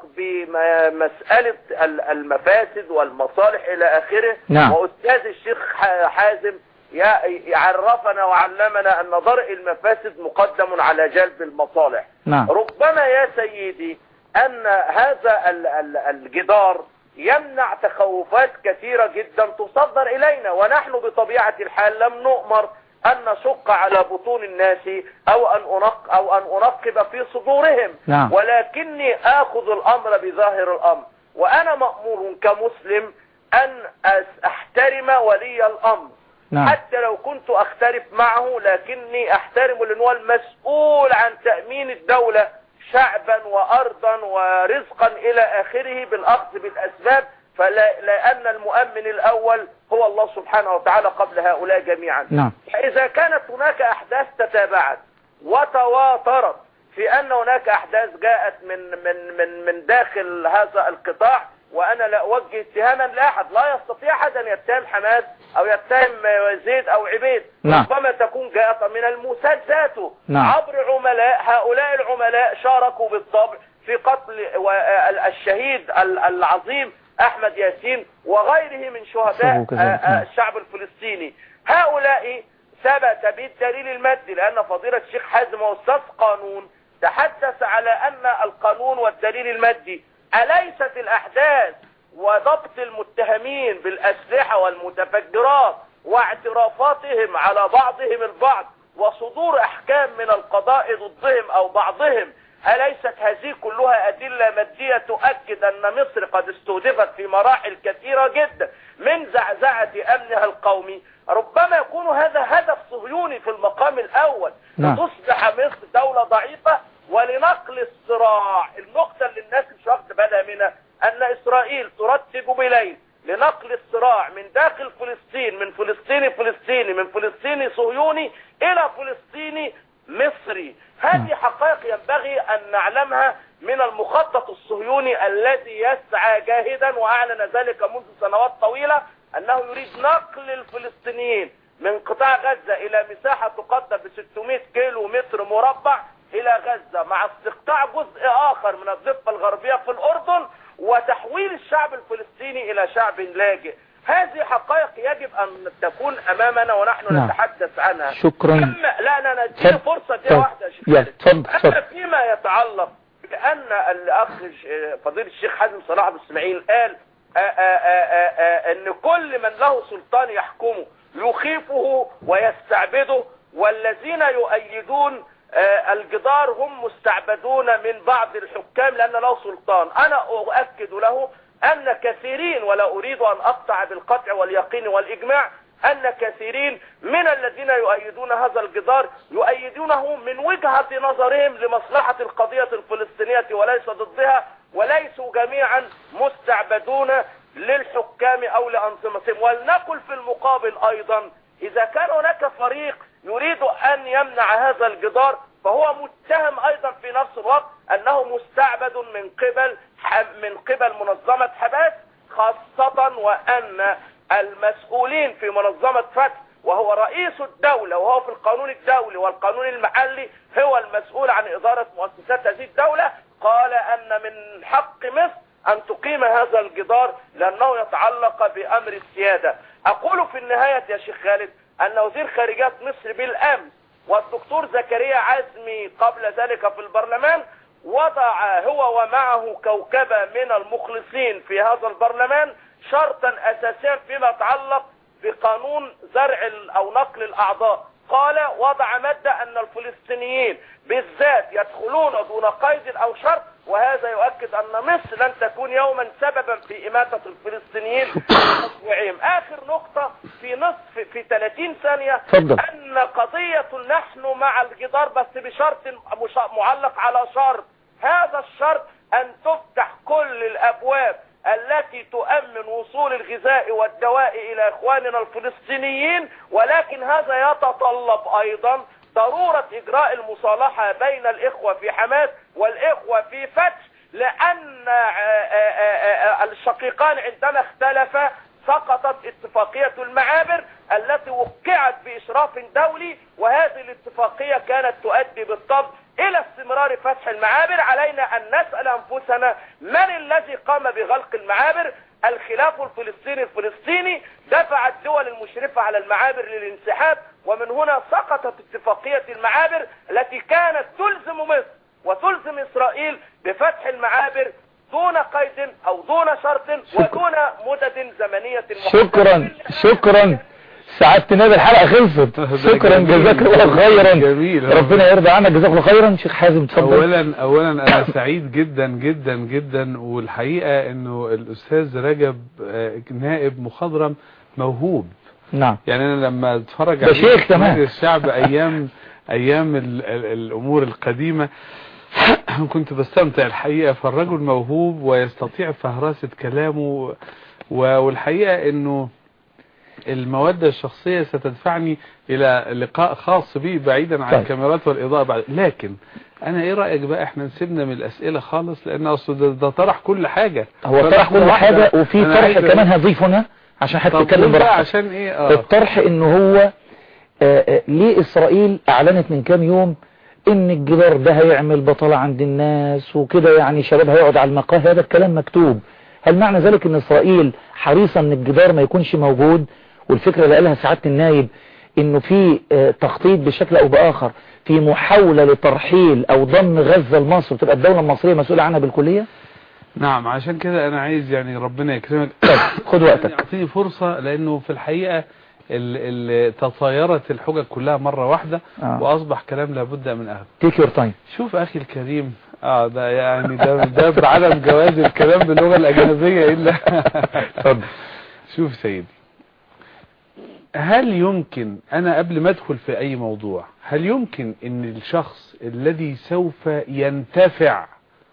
بمسألة ال- المفاسد والمصالح الى اخره
نعم.
واستاذ الشيخ ح- حازم يا- عرفنا وعلمنا ان درء المفاسد مقدم على جلب المصالح
نعم
ربما يا سيدي ان هذا ال- ال- الجدار يمنع تخوفات كثيرة جدا تصدر الينا ونحن بطبيعة الحال لم نؤمر ان نشق على بطون الناس او ان انق او ان انقب في صدورهم
نعم.
ولكني اخذ الامر بظاهر الامر وانا مأمور كمسلم ان أس- احترم ولي الامر
نعم
حتى لو كنت اختلف معه لكني احترم لان هو المسؤول عن تأمين الدولة شعبا وارضا ورزقا الى اخره بالاخذ بالاسباب فلا لان المؤمن الاول هو الله سبحانه وتعالى قبل هؤلاء جميعا
نعم
فاذا كانت هناك احداث تتابعت وتواترت في ان هناك احداث جاءت من من من من داخل هذا القطاع وانا لا اوجه اتهاما لاحد لا يستطيع احد ان يتهم حماس او يتهم زيد او عبيد
نعم.
ربما تكون جاءت من الموساد ذاته
نعم.
عبر عملاء هؤلاء العملاء شاركوا بالطبع في قتل و- الشهيد ال- العظيم احمد ياسين وغيره من شهداء
صدقوا كذلك.
آه، آه، الشعب الفلسطيني هؤلاء ثبت بالدليل المادي لأن فضيلة الشيخ حازم هو أستاذ قانون تحدث على أن القانون والدليل المادي أليست الأحداث وضبط المتهمين بالأسلحة والمتفجرات واعترافاتهم على بعضهم البعض وصدور أحكام من القضاء ضدهم أو بعضهم أليست هذه كلها أدلة مادية تؤكد أن مصر قد استهدفت في مراحل كثيرة جدا من زعزعة أمنها القومي ربما يكون هذا هدف صهيوني في المقام الأول
نعم.
لتصبح مصر دولة ضعيفة ولنقل الصراع النقطة اللي الناس مش واخدة بالها منها أن إسرائيل ترتب بليل لنقل الصراع من داخل فلسطين من فلسطيني فلسطيني من فلسطيني صهيوني إلى فلسطيني مصري هذه حقائق ينبغي أن نعلمها من المخطط الصهيوني الذي يسعى جاهدا وأعلن ذلك منذ سنوات طويلة أنه يريد نقل الفلسطينيين من قطاع غزة إلى مساحة تقدر ب 600 كيلو متر مربع إلى غزة مع استقطاع جزء آخر من الضفة الغربية في الأردن وتحويل الشعب الفلسطيني إلى شعب لاجئ هذه حقائق يجب أن تكون أمامنا ونحن
نعم.
نتحدث عنها
شكرا
أما لا لا لا اديني
اتفضل.
فرصة دي واحدة يا شيخ
يلا
خالد.
اتفضل
أما
اتفضل
فيما يتعلق بأن الأخ ش- فضيلة الشيخ حازم صلاح أبو إسماعيل قال آآ آآ آآ أن كل من له سلطان يحكمه يخيفه ويستعبده والذين يؤيدون آه، الجدار هم مستعبدون من بعض الحكام لأن له سلطان أنا أؤكد له أن كثيرين ولا أريد أن أقطع بالقطع واليقين والإجماع أن كثيرين من الذين يؤيدون هذا الجدار يؤيدونه من وجهة نظرهم لمصلحة القضية الفلسطينية وليس ضدها وليسوا جميعا مستعبدون للحكام أو لأنظمتهم ولنقل في المقابل أيضا إذا كان هناك فريق يريد أن يمنع هذا الجدار فهو متهم أيضا في نفس الوقت أنه مستعبد من قبل من قبل منظمة حماس خاصة وأن المسؤولين في منظمة فتح وهو رئيس الدولة وهو في القانون الدولي والقانون المحلي هو المسؤول عن إدارة مؤسسات هذه الدولة قال أن من حق مصر أن تقيم هذا الجدار لأنه يتعلق بأمر السيادة أقول في النهاية يا شيخ خالد أن وزير خارجية مصر بالأمس والدكتور زكريا عزمي قبل ذلك في البرلمان وضع هو ومعه كوكبة من المخلصين في هذا البرلمان شرطا أساسيا فيما يتعلق بقانون زرع ال- أو نقل الأعضاء قال وضع مادة أن الفلسطينيين بالذات يدخلون دون قيد أو شرط وهذا يؤكد أن مصر لن تكون يوما سببا في إماتة الفلسطينيين وتطويعهم آخر نقطة في نصف في 30 ثانية
اتفضل.
أن قضية نحن مع الجدار بس بشرط مش- معلق على شرط هذا الشرط أن تفتح كل الأبواب التي تؤمن وصول الغذاء والدواء إلى إخواننا الفلسطينيين ولكن هذا يتطلب أيضا ضرورة إجراء المصالحة بين الإخوة في حماس والإخوة في فتح لأن آه، آه، آه، آه، الشقيقان عندما اختلفا سقطت اتفاقية المعابر التي وقعت بإشراف دولي وهذه الاتفاقية كانت تؤدي بالطبع إلى استمرار فتح المعابر علينا أن نسأل أنفسنا من الذي قام بغلق المعابر الخلاف الفلسطيني الفلسطيني دفع الدول المشرفة على المعابر للانسحاب ومن هنا سقطت اتفاقية المعابر التي كانت تلزم مصر وتلزم إسرائيل بفتح المعابر دون قيد أو دون شرط ودون مدد زمنية
شكرا شكرا سعادتنا بالحلقة خلصت شكرا
جميل.
جزاك الله خيرا
جميل.
ربنا يرضى عنك جزاك الله خيرا شيخ حازم تفضل
اولا اولا انا سعيد جدا جدا جدا والحقيقه انه الاستاذ رجب آه، نائب مخضرم موهوب
نعم
يعني انا لما اتفرج
ده
عليه
شيخ
في
كمان.
مجلس الشعب ايام ايام ال ال الامور القديمه كنت بستمتع الحقيقه فالرجل موهوب ويستطيع فهرسه كلامه و- والحقيقه انه المودة الشخصية ستدفعني إلى لقاء خاص بي بعيدا عن
طيب.
الكاميرات والإضاءة بعد لكن أنا إيه رأيك بقى إحنا نسيبنا من الأسئلة خالص لأن أصل ده, ده طرح كل حاجة
هو طرح
فلحظة
كل
واحدة
حاجة وفي
أنا
طرح
عايز-
كمان هضيف هنا عشان
طب
هتتكلم
قول بقى
براحتك
عشان إيه آه.
الطرح ان هو آه، آه، ليه اسرائيل اعلنت من كام يوم ان الجدار ده هيعمل بطالة عند الناس وكده يعني شباب هيقعد على المقاهي هذا الكلام مكتوب هل معنى ذلك ان اسرائيل حريصة ان الجدار ما يكونش موجود والفكرة اللي قالها سعادة النايب انه في آه، تخطيط بشكل او باخر في محاولة لترحيل او ضم غزة لمصر وتبقى الدولة المصرية مسؤولة عنها بالكلية
نعم عشان كده أنا عايز يعني ربنا يكرمك
خد وقتك
اعطيني فرصة لأنه في الحقيقة ال- ال- تطايرت الحجج كلها مرة واحدة
آه.
وأصبح كلام لابد من أخذ
تيك يور تايم
شوف أخي الكريم اه ده يعني ده ده بعدم جواز الكلام باللغة الأجنبية إلا
اتفضل.
شوف سيدي هل يمكن أنا قبل ما أدخل في أي موضوع هل يمكن أن الشخص الذي سوف ينتفع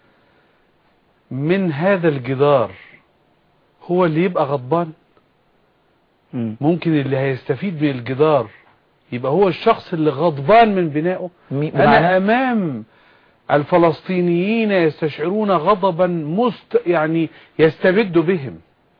من هذا الجدار هو اللي يبقى غضبان
مم.
ممكن اللي هيستفيد من الجدار يبقى هو الشخص اللي غضبان من بنائه
مي-
أنا
بمعنى
أمام الفلسطينيين يستشعرون غضبا مست يعني يستبد بهم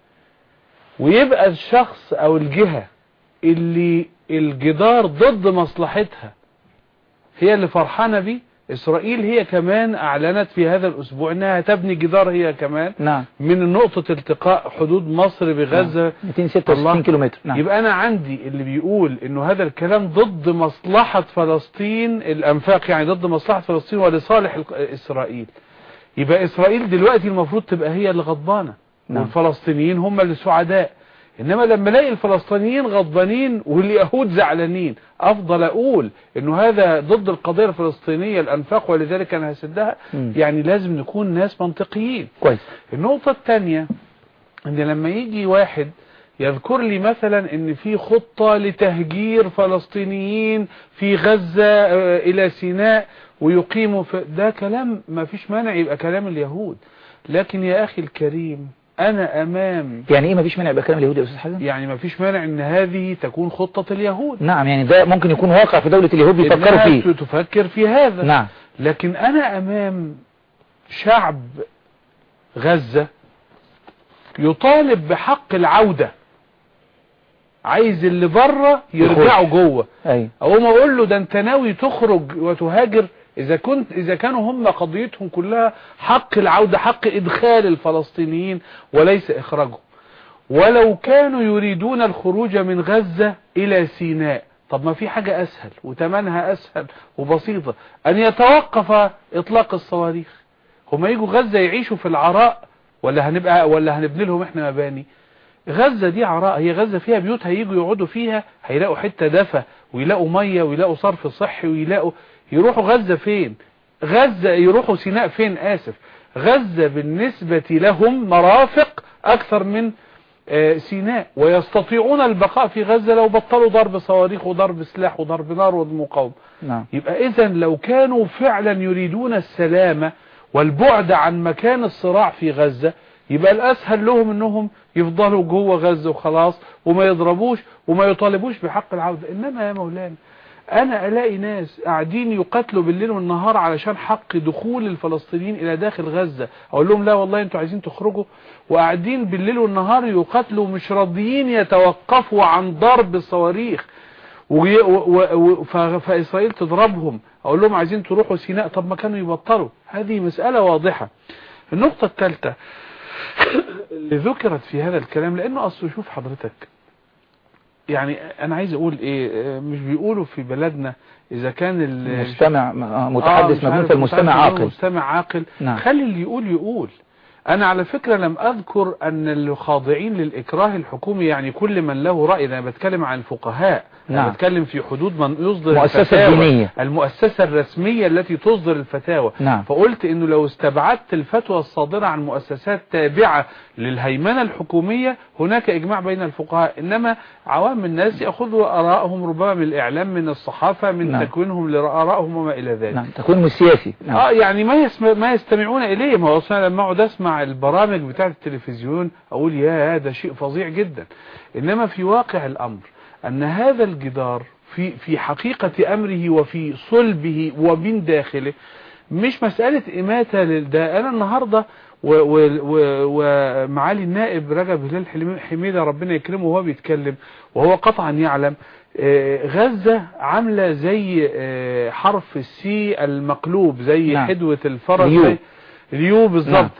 ويبقى الشخص أو الجهة اللي الجدار ضد مصلحتها هي اللي فرحانة بيه إسرائيل هي كمان أعلنت في هذا الأسبوع أنها تبني جدار هي كمان
نعم
من نقطة التقاء حدود مصر بغزة
266 كيلو متر نعم
يبقى انا عندي اللي بيقول انه هذا الكلام ضد مصلحة فلسطين الانفاق يعني ضد مصلحة فلسطين ولصالح الق- اسرائيل يبقى اسرائيل دلوقتي المفروض تبقى هي اللي غضبانة
نعم.
والفلسطينيين هم اللي سعداء انما لما الاقي الفلسطينيين غضبانين واليهود زعلانين افضل اقول انه هذا ضد القضية الفلسطينية الانفاق ولذلك انا هسدها
مم.
يعني لازم نكون ناس منطقيين
كويس
النقطة الثانية ان لما يجي واحد يذكر لي مثلا ان في خطة لتهجير فلسطينيين في غزة آه، الى سيناء ويقيموا في ده كلام ما فيش مانع يبقى كلام اليهود لكن يا اخي الكريم انا امام
يعني ايه مفيش مانع يبقى كلام اليهود يا استاذ حازم
يعني ما فيش مانع ان هذه تكون خطة اليهود
نعم يعني ده ممكن يكون واقع في دولة اليهود بيفكروا
إنها
فيه
تفكر في هذا
نعم
لكن انا امام شعب غزة يطالب بحق العودة عايز اللي بره يرجعوا جوه
ايوه
اقوم اقول له ده انت ناوي تخرج وتهاجر اذا كنت اذا كانوا هم قضيتهم كلها حق العودة حق ادخال الفلسطينيين وليس اخراجهم ولو كانوا يريدون الخروج من غزة الى سيناء طب ما في حاجة اسهل وتمنها اسهل وبسيطة ان يتوقف اطلاق الصواريخ هم يجوا غزة يعيشوا في العراء ولا هنبقى ولا هنبني لهم احنا مباني غزة دي عراء هي غزة فيها بيوت هيجوا يقعدوا فيها هيلاقوا حتة دفى ويلاقوا مية ويلاقوا صرف صحي ويلاقوا يروحوا غزة فين غزة يروحوا سيناء فين آسف غزة بالنسبة لهم مرافق أكثر من آه، سيناء ويستطيعون البقاء في غزة لو بطلوا ضرب صواريخ وضرب سلاح وضرب نار والمقاومة
نعم
يبقى إذا لو كانوا فعلا يريدون السلامة والبعد عن مكان الصراع في غزة يبقى الأسهل لهم أنهم يفضلوا جوه غزة وخلاص وما يضربوش وما يطالبوش بحق العودة إنما يا مولانا أنا ألاقي ناس قاعدين يقاتلوا بالليل والنهار علشان حق دخول الفلسطينيين إلى داخل غزة أقول لهم لا والله أنتوا عايزين تخرجوا وقاعدين بالليل والنهار يقاتلوا مش راضيين يتوقفوا عن ضرب الصواريخ وي- و- و- ف- فإسرائيل تضربهم أقول لهم عايزين تروحوا سيناء طب ما كانوا يبطلوا هذه مسألة واضحة النقطة الثالثة اللي ذكرت في هذا الكلام لأنه أصل شوف حضرتك يعني أنا عايز أقول إيه آه، مش بيقولوا في بلدنا إذا كان ال-
مستمع آه،
آه،
متحدث
مش
مجنون
عارف،
فالمستمع
متحدث مجنون،
عاقل
مستمع عاقل
نعم.
خلي اللي يقول يقول انا على فكرة لم اذكر ان الخاضعين للاكراه الحكومي يعني كل من له رأي انا بتكلم عن الفقهاء انا
نعم.
بتكلم في حدود من يصدر
المؤسسة
الفتاوى
الدينية.
المؤسسة الرسمية التي تصدر الفتاوى
نعم.
فقلت انه لو استبعدت الفتوى الصادرة عن مؤسسات تابعة للهيمنة الحكومية هناك اجماع بين الفقهاء انما عوام الناس ياخذوا ارائهم ربما من الاعلام من الصحافة من
نعم.
تكوينهم لارائهم وما الى ذلك
نعم تكوين سياسي نعم.
اه يعني ما يسمع ما يستمعون اليه ما هو اصلا لما اقعد اسمع البرامج بتاعه التلفزيون اقول يا هذا شيء فظيع جدا انما في واقع الامر ان هذا الجدار في في حقيقة امره وفي صلبه ومن داخله مش مسألة إماتة لل- ده أنا النهاردة و- و- و- ومعالي النائب رجب هلال حلمي- حميدة ربنا يكرمه وهو بيتكلم وهو قطعا يعلم آه، غزة عاملة زي آه، حرف السي المقلوب زي
نعم.
حدوة الفرس
اليو.
زي اليو بالظبط
نعم.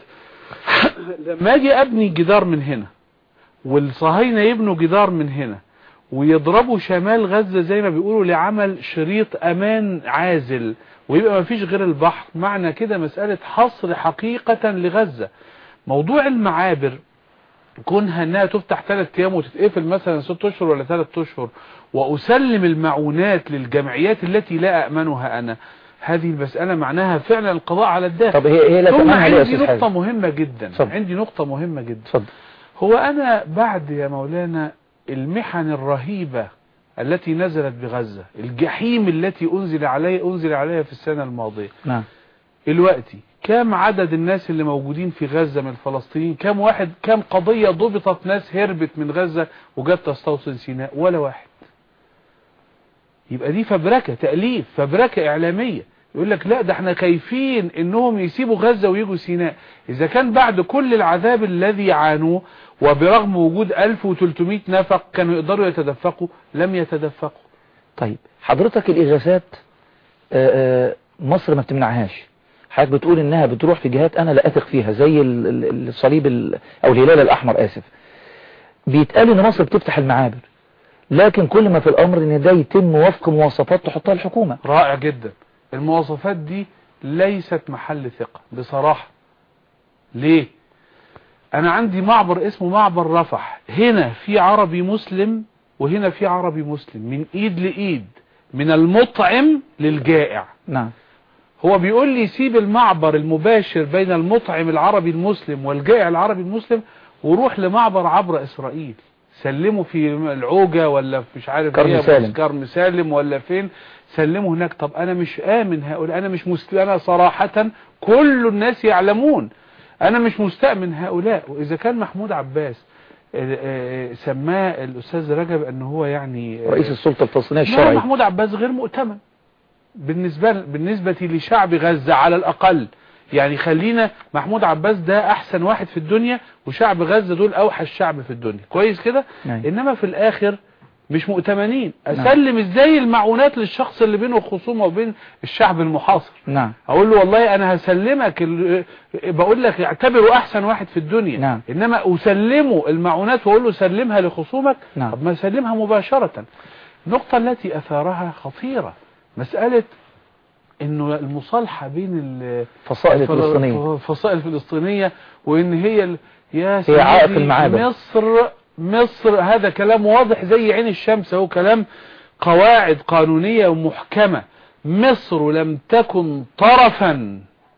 لما اجي ابني جدار من هنا والصهاينة يبنوا جدار من هنا ويضربوا شمال غزة زي ما بيقولوا لعمل شريط امان عازل ويبقى ما فيش غير البحر معنى كده مسألة حصر حقيقة لغزة موضوع المعابر كونها انها تفتح ثلاث ايام وتتقفل مثلا ست اشهر ولا ثلاث اشهر واسلم المعونات للجمعيات التي لا امنها انا هذه المسألة معناها فعلا القضاء على الداخل
طب هي هي لا
ثم
تأمنها ليه يا
عندي
أستاذ
نقطة
حازم؟
مهمة جدا
اتفضل.
عندي نقطة مهمة جدا
اتفضل
هو أنا بعد يا مولانا المحن الرهيبة التي نزلت بغزة الجحيم التي أنزل علي أنزل عليها في السنة الماضية
نعم
دلوقتي كم عدد الناس اللي موجودين في غزة من الفلسطينيين كم واحد كم قضية ضبطت ناس هربت من غزة وجت تستوطن سيناء ولا واحد يبقى دي فبركة تأليف فبركة إعلامية يقول لك لا ده احنا خايفين انهم يسيبوا غزة ويجوا سيناء اذا كان بعد كل العذاب الذي عانوه وبرغم وجود 1300 نفق كانوا يقدروا يتدفقوا لم يتدفقوا
طيب حضرتك الإغاثات آه، آه، مصر ما بتمنعهاش حضرتك بتقول انها بتروح في جهات انا لا اثق فيها زي ال- ال- الصليب ال- او الهلال الاحمر اسف بيتقال ان مصر بتفتح المعابر لكن كل ما في الامر ان ده يتم وفق مواصفات تحطها الحكومة
رائع جدا المواصفات دي ليست محل ثقة بصراحة ليه انا عندي معبر اسمه معبر رفح هنا في عربي مسلم وهنا في عربي مسلم من ايد لايد من المطعم للجائع
نعم
هو بيقول لي سيب المعبر المباشر بين المطعم العربي المسلم والجائع العربي المسلم وروح لمعبر عبر اسرائيل سلموا في العوجة ولا في مش عارف
كرم
ايه
سالم.
كرم سالم ولا فين سلموا هناك طب انا مش امن هؤلاء انا مش مست... انا صراحة كل الناس يعلمون انا مش مستأمن هؤلاء واذا كان محمود عباس آه، آه، سماه الاستاذ رجب ان هو يعني آه،
رئيس السلطة الفلسطينية
لا
الشرعي
محمود عباس غير مؤتمن بالنسبة بالنسبة لشعب غزة على الأقل يعني خلينا محمود عباس ده أحسن واحد في الدنيا وشعب غزة دول أوحش شعب في الدنيا كويس كده
نعم.
إنما في الآخر مش مؤتمنين
نعم.
أسلم إزاي المعونات للشخص اللي بينه خصومة وبين الشعب المحاصر
نعم
اقول له والله انا هسلمك ال... بقول لك اعتبره احسن واحد في الدنيا
نعم.
انما اسلمه المعونات واقول له سلمها لخصومك
نعم.
طب ما سلمها مباشرة النقطة التي اثارها خطيرة مسألة انه المصالحة بين ال-
فصائل الفلسطينية
الفصائل الفلسطينية وان هي ال... يا
هي عائق
سيدي
المعابر.
مصر مصر هذا كلام واضح زي عين الشمس هو كلام قواعد قانونية محكمة مصر لم تكن طرفا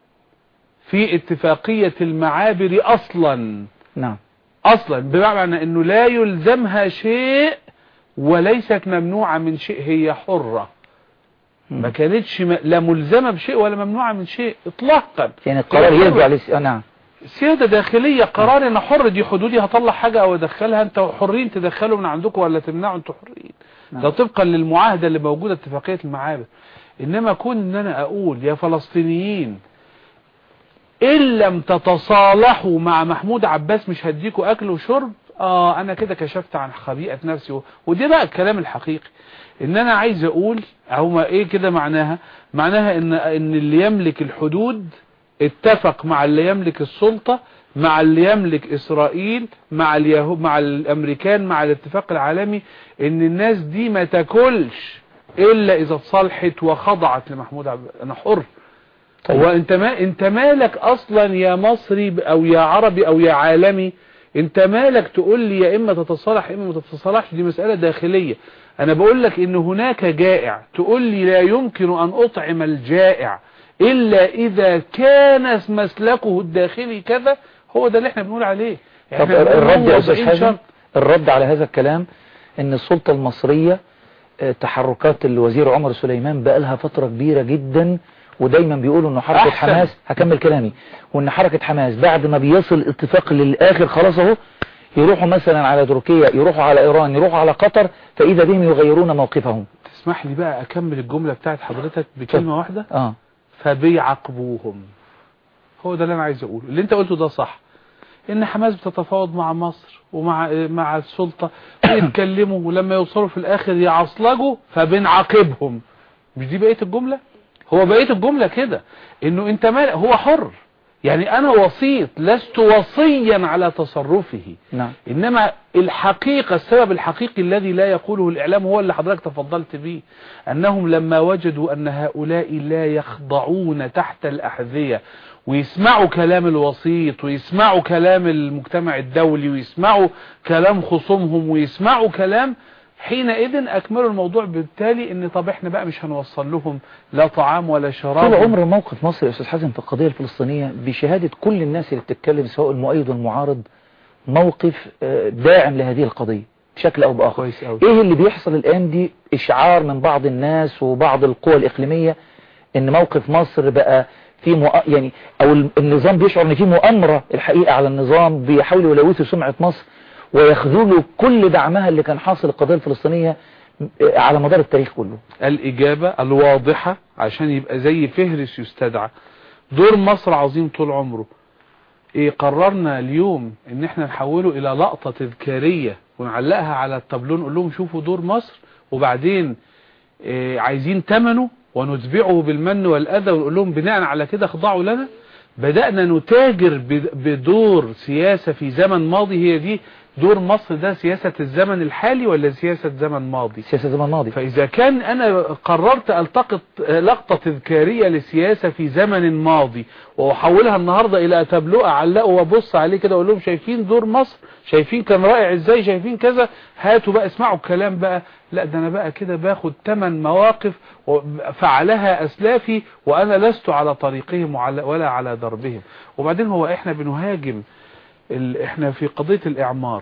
في اتفاقية المعابر اصلا
نعم
اصلا بمعنى انه لا يلزمها شيء وليست ممنوعة من شيء هي حرة ما كانتش م... لا ملزمة بشيء ولا ممنوعة من شيء اطلاقا
يعني القرار
هي حرة.
يرجع لس... آه نعم
سيادة داخلية قرار انا حر دي حدودي هطلع حاجة او ادخلها انت حرين تدخلوا من عندكم ولا تمنعوا انتوا حرين
نعم.
ده طبقا للمعاهدة اللي موجودة اتفاقية المعابر انما كون ان انا اقول يا فلسطينيين ان لم تتصالحوا مع محمود عباس مش هديكوا اكل وشرب اه انا كده كشفت عن خبيئة نفسي و- ودي بقى الكلام الحقيقي ان انا عايز اقول او ما ايه كده معناها معناها ان ان اللي يملك الحدود اتفق مع اللي يملك السلطة مع اللي يملك اسرائيل مع اليهود مع الامريكان مع الاتفاق العالمي ان الناس دي ما تاكلش الا اذا اتصالحت وخضعت لمحمود عباس انا حر
طيب.
هو انت ما انت مالك اصلا يا مصري ب- او يا عربي او يا عالمي انت مالك تقول لي يا اما تتصالح يا اما ما تتصالحش دي مسألة داخلية انا بقول لك ان هناك جائع تقول لي لا يمكن ان اطعم الجائع الا اذا كان مسلكه الداخلي كذا هو ده اللي احنا بنقول عليه
طب
احنا بنقول
الرد يا
هو
استاذ
وضعين
حازم
شرط.
الرد على هذا الكلام ان السلطة المصرية آه، تحركات الوزير عمر سليمان بقى لها فترة كبيرة جدا ودايما بيقولوا ان حركة
أحسن.
حماس هكمل كلامي وان حركة حماس بعد ما بيصل اتفاق للاخر خلاص اهو يروحوا مثلا على تركيا يروحوا على ايران يروحوا على قطر فاذا بهم يغيرون موقفهم
تسمح لي بقى اكمل الجملة بتاعت حضرتك بكلمة واحدة
اه
فبيعاقبوهم هو ده اللي انا عايز اقوله اللي انت قلته ده صح ان حماس بتتفاوض مع مصر ومع مع السلطة ويتكلموا ولما يوصلوا في الاخر يعصلجوا فبنعاقبهم مش دي بقية الجملة هو بقية الجملة كده انه انت مال هو حر يعني انا وسيط لست وصيا على تصرفه
نعم
انما الحقيقة السبب الحقيقي الذي لا يقوله الاعلام هو اللي حضرتك تفضلت به انهم لما وجدوا ان هؤلاء لا يخضعون تحت الاحذية ويسمعوا كلام الوسيط ويسمعوا كلام المجتمع الدولي ويسمعوا كلام خصومهم ويسمعوا كلام حينئذ اكملوا الموضوع بالتالي ان طب احنا بقى مش هنوصل لهم لا طعام ولا شراب
طول عمر موقف مصر يا استاذ حازم في القضية الفلسطينية بشهادة كل الناس اللي بتتكلم سواء المؤيد والمعارض موقف آه، داعم لهذه القضية بشكل او باخر
كويس قوي
ايه اللي بيحصل الان دي اشعار من بعض الناس وبعض القوى الاقليمية ان موقف مصر بقى في مؤ... يعني او ال- النظام بيشعر ان في مؤامرة الحقيقة على النظام بيحاولوا يلوثوا سمعة مصر ويخذلوا كل دعمها اللي كان حاصل القضية الفلسطينية آه، على مدار التاريخ كله
الإجابة الواضحة عشان يبقى زي فهرس يستدعى دور مصر عظيم طول عمره إيه قررنا اليوم ان احنا نحوله الى لقطة تذكارية ونعلقها على التابلون نقول لهم شوفوا دور مصر وبعدين إيه عايزين تمنه ونتبعه بالمن والأذى ونقول لهم بناء على كده اخضعوا لنا بدأنا نتاجر ب- بدور سياسة في زمن ماضي هي دي دور مصر ده سياسة الزمن الحالي ولا سياسة زمن ماضي
سياسة زمن ماضي
فإذا كان أنا قررت ألتقط لقطة تذكارية لسياسة في زمن ماضي وأحولها النهاردة إلى تابلو أعلقه وأبص عليه كده أقول لهم شايفين دور مصر شايفين كان رائع إزاي شايفين كذا هاتوا بقى اسمعوا الكلام بقى لا ده أنا بقى كده باخد ثمان مواقف و- فعلها أسلافي وأنا لست على طريقهم وعلى- ولا على دربهم وبعدين هو إحنا بنهاجم ال... إحنا في قضية الإعمار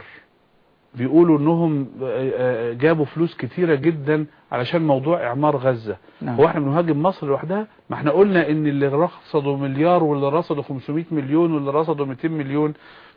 بيقولوا انهم آه، آه، جابوا فلوس كتيرة جدا علشان موضوع اعمار غزة
نعم.
هو احنا بنهاجم مصر لوحدها ما احنا قلنا ان اللي رصدوا مليار واللي رصدوا 500 مليون واللي رصدوا 200 مليون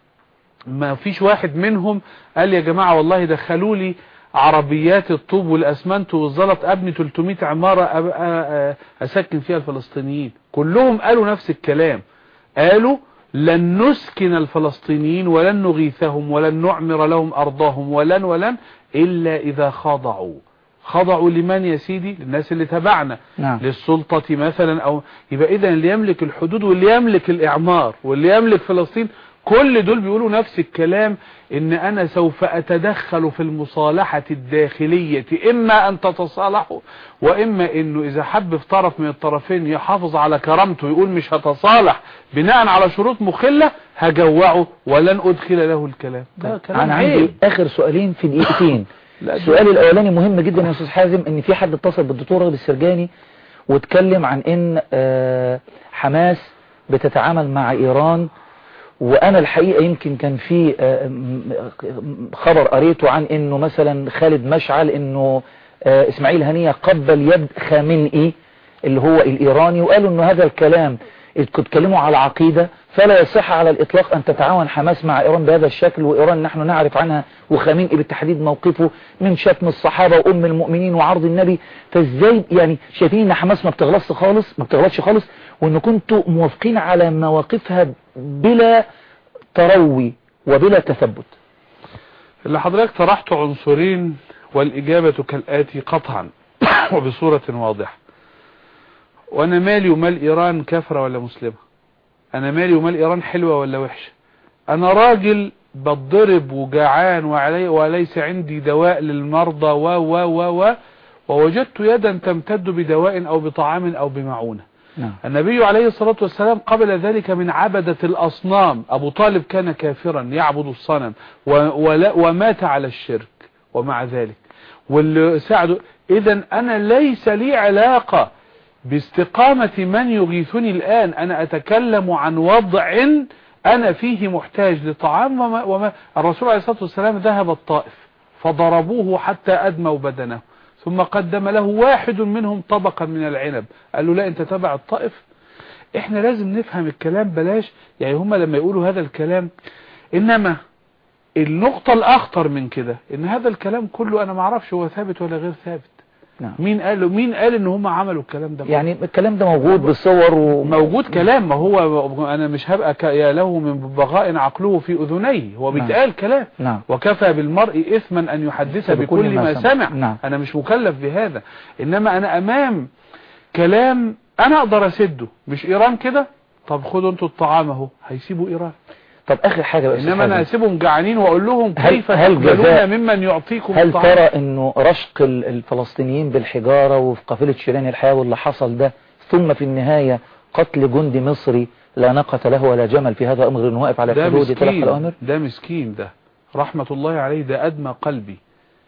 ما فيش واحد منهم قال يا جماعة والله دخلوا لي عربيات الطوب والاسمنت والزلط ابني 300 عمارة أب- أ- أ- اسكن فيها الفلسطينيين كلهم قالوا نفس الكلام قالوا لن نسكن الفلسطينيين ولن نغيثهم ولن نعمر لهم أرضهم ولن ولن إلا إذا خضعوا خضعوا لمن يا سيدي للناس اللي تبعنا
نعم
للسلطة مثلا أو يبقى إذا اللي يملك الحدود واللي يملك الإعمار واللي يملك فلسطين كل دول بيقولوا نفس الكلام ان انا سوف اتدخل في المصالحة الداخلية اما ان تتصالحوا واما انه اذا حب في طرف من الطرفين يحافظ على كرامته يقول مش هتصالح بناء على شروط مخلة هجوعه ولن ادخل له الكلام ده كلام
انا
عيب
عندي اخر سؤالين في دقيقتين السؤال الاولاني مهم جدا يا استاذ حازم ان في حد اتصل بالدكتور راغب السرجاني واتكلم عن ان آه، حماس بتتعامل مع ايران وانا الحقيقة يمكن كان في آه، م- م- خبر قريته عن انه مثلا خالد مشعل انه آه، اسماعيل هنية قبل يد خامنئي اللي هو الايراني وقالوا انه هذا الكلام اتكلموا على عقيدة فلا يصح على الاطلاق ان تتعاون حماس مع ايران بهذا الشكل وايران نحن نعرف عنها وخامنئي بالتحديد موقفه من شتم الصحابة وام المؤمنين وعرض النبي فازاي يعني شايفين ان حماس ما بتغلطش خالص ما بتغلطش خالص وان كنتوا موافقين على مواقفها بلا تروي وبلا تثبت
اللي حضرتك طرحت عنصرين والإجابة كالآتي قطعا وبصورة واضحة وأنا مالي ومال إيران كافرة ولا مسلمة أنا مالي ومال إيران حلوة ولا وحشة أنا راجل بتضرب وجعان وعلي وليس عندي دواء للمرضى و و و و ووجدت يدا تمتد بدواء أو بطعام أو بمعونة
نعم
النبي عليه الصلاة والسلام قبل ذلك من عبدة الأصنام أبو طالب كان كافرا يعبد الصنم و- ولا- ومات على الشرك ومع ذلك واللي ساعده إذا أنا ليس لي علاقة باستقامة من يغيثني الآن أنا أتكلم عن وضع أنا فيه محتاج لطعام وما, وما الرسول عليه الصلاة والسلام ذهب الطائف فضربوه حتى أدموا بدنه ثم قدم له واحد منهم طبقا من العنب قال له لا انت تبع الطائف احنا لازم نفهم الكلام بلاش يعني هم لما يقولوا هذا الكلام انما النقطة الاخطر من كده ان هذا الكلام كله انا معرفش هو ثابت ولا غير ثابت
نعم.
مين قال له مين قال ان هم عملوا الكلام ده
يعني الكلام ده موجود بالصور و...
موجود كلام ما هو انا مش هبقى ك- يا له من بغاء عقله في اذنيه هو
نعم.
بيتقال كلام
نعم
وكفى بالمرء إثما أن يحدث
بكل
بكل
ما
ما
سمع.
سمع
نعم.
أنا مش مكلف بهذا إنما أنا أمام كلام أنا أقدر أسده مش إيران كده طب خدوا انتوا الطعام اهو هيسيبوا إيران
طب اخر حاجة بقى
إنما أنا أسيبهم جعانين وأقول لهم
هل-
كيف
هل جزاء-
تقبلون ممن يعطيكم
هل
الطعام
ترى انه رشق ال- الفلسطينيين بالحجارة وفي قافلة شيرين الحياة واللي حصل ده ثم في النهاية قتل جندي مصري لا ناقة له ولا جمل في هذا امر انه واقف على
ده
الحدود يتلقى
مسكين
الاوامر
ده مسكين ده رحمة الله عليه ده أدمى قلبي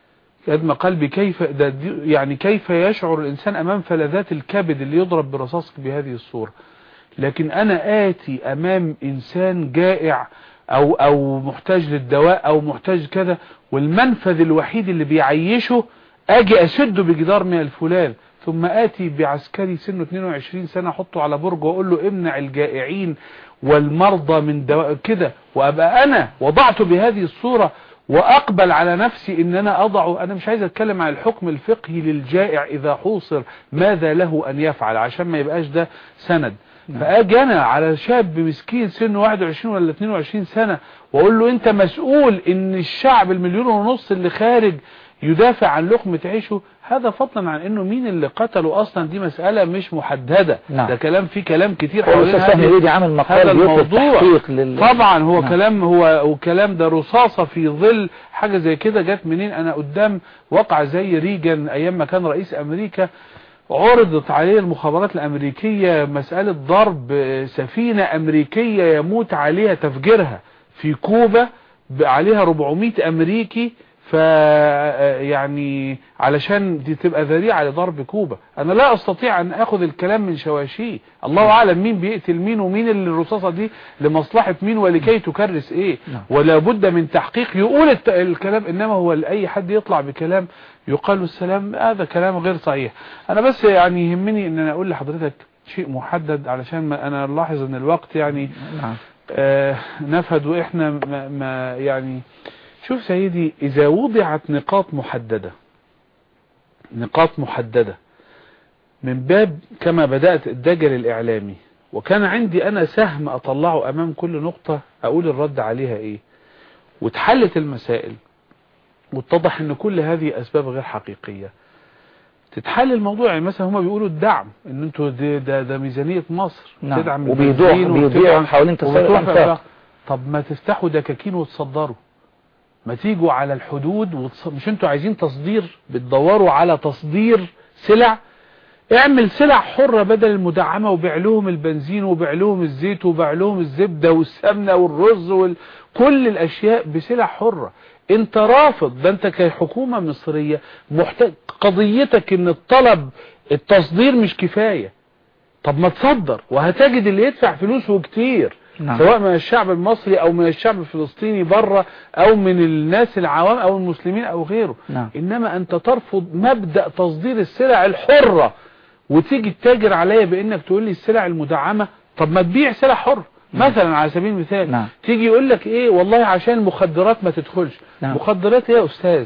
أدمى قلبي كيف ده دي- يعني كيف يشعر الإنسان أمام فلذات الكبد اللي يضرب برصاص بهذه الصورة لكن أنا آتي أمام إنسان جائع أو أو محتاج للدواء أو محتاج كذا والمنفذ الوحيد اللي بيعيشه أجي أسده بجدار من الفولاذ ثم آتي بعسكري سنه 22 سنة أحطه على برج وأقول له امنع الجائعين والمرضى من دواء كده وأبقى أنا وضعته بهذه الصورة وأقبل على نفسي إن أنا أضعه أنا مش عايز أتكلم عن الحكم الفقهي للجائع إذا حوصر ماذا له أن يفعل عشان ما يبقاش ده سند فأجي أنا على شاب مسكين سنه 21 ولا 22 سنة وأقول له أنت مسؤول إن الشعب المليون ونص اللي خارج يدافع عن لقمة عيشه هذا فضلا عن انه مين اللي قتله اصلا دي مسألة مش محددة
نعم.
ده كلام فيه كلام كتير
هو
حوالين
الأستاذ
هذه-
هنيدي عامل مقال
هذا
بيطلب
الموضوع
تحقيق لل-
طبعا هو
نعم.
كلام هو وكلام ده رصاصة في ظل حاجة زي كده جت منين انا قدام واقع زي ريجن ايام ما كان رئيس امريكا عرضت عليه المخابرات الامريكية مسألة ضرب سفينة امريكية يموت عليها تفجيرها في كوبا ب- عليها 400 امريكي ف يعني علشان دي تبقى ذريعة لضرب كوبا انا لا استطيع ان اخذ الكلام من شواشيه الله اعلم مين بيقتل مين ومين اللي الرصاصة دي لمصلحة مين ولكي تكرس ايه
نعم.
ولا بد من تحقيق يقول الت- الكلام انما هو لاي حد يطلع بكلام يقال السلام هذا كلام غير صحيح انا بس يعني يهمني ان انا اقول لحضرتك شيء محدد علشان ما انا نلاحظ ان الوقت يعني
نعم
آه نفد واحنا ما, ما يعني شوف سيدي اذا وضعت نقاط محددة نقاط محددة من باب كما بدأت الدجل الاعلامي وكان عندي انا سهم اطلعه امام كل نقطة اقول الرد عليها ايه واتحلت المسائل واتضح ان كل هذه اسباب غير حقيقية تتحل الموضوع يعني مثلا هما بيقولوا الدعم ان انتوا ده, ده, ده ميزانية مصر
نعم.
تدعم
وبيضيع-
البنزين
بيضيع
وبتدعم-
حوالين تسعير
وبتروح
الأنفاق.
بقى- طب ما تفتحوا دكاكين وتصدروا ما تيجوا على الحدود وتص... مش انتوا عايزين تصدير بتدوروا على تصدير سلع اعمل سلع حرة بدل المدعمة وبيع لهم البنزين وبيع لهم الزيت وبيع لهم الزبدة والسمنة والرز وال... كل الاشياء بسلع حرة انت رافض ده انت كحكومة مصرية محتاج قضيتك ان الطلب التصدير مش كفاية طب ما تصدر وهتجد اللي يدفع فلوس وكتير
نعم.
سواء من الشعب المصري او من الشعب الفلسطيني بره او من الناس العوام او المسلمين او غيره
نعم.
انما انت ترفض مبدأ تصدير السلع الحرة وتيجي تتاجر عليا بانك تقول لي السلع المدعمة طب ما تبيع سلع حر مثلا على سبيل المثال
نعم.
تيجي يقول لك ايه والله عشان المخدرات ما تدخلش
نعم.
مخدرات ايه يا استاذ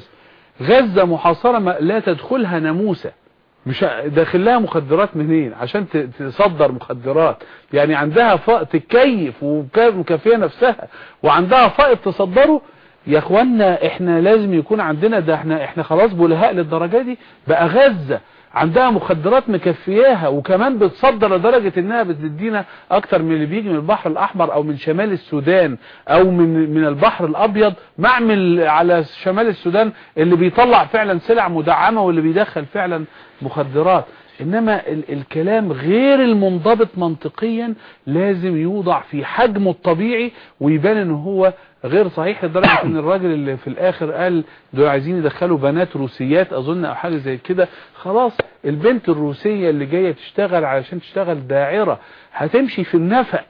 غزة محاصرة ما لا تدخلها ناموسة مش ه- داخل لها مخدرات منين عشان ت- تصدر مخدرات يعني عندها فائض تكيف وكا- وكافيه نفسها وعندها فائض تصدره يا اخوانا احنا لازم يكون عندنا ده احنا احنا خلاص بلهاء للدرجه دي بقى غزه عندها مخدرات مكفياها وكمان بتصدر لدرجة انها بتدينا اكتر من اللي بيجي من البحر الاحمر او من شمال السودان او من من البحر الابيض معمل على شمال السودان اللي بيطلع فعلا سلع مدعمة واللي بيدخل فعلا مخدرات انما ال الكلام غير المنضبط منطقيا لازم يوضع في حجمه الطبيعي ويبان ان هو غير صحيح لدرجة ان الراجل اللي في الاخر قال دول عايزين يدخلوا بنات روسيات اظن او حاجة زي كده خلاص البنت الروسية اللي جاية تشتغل علشان تشتغل داعرة هتمشي في النفق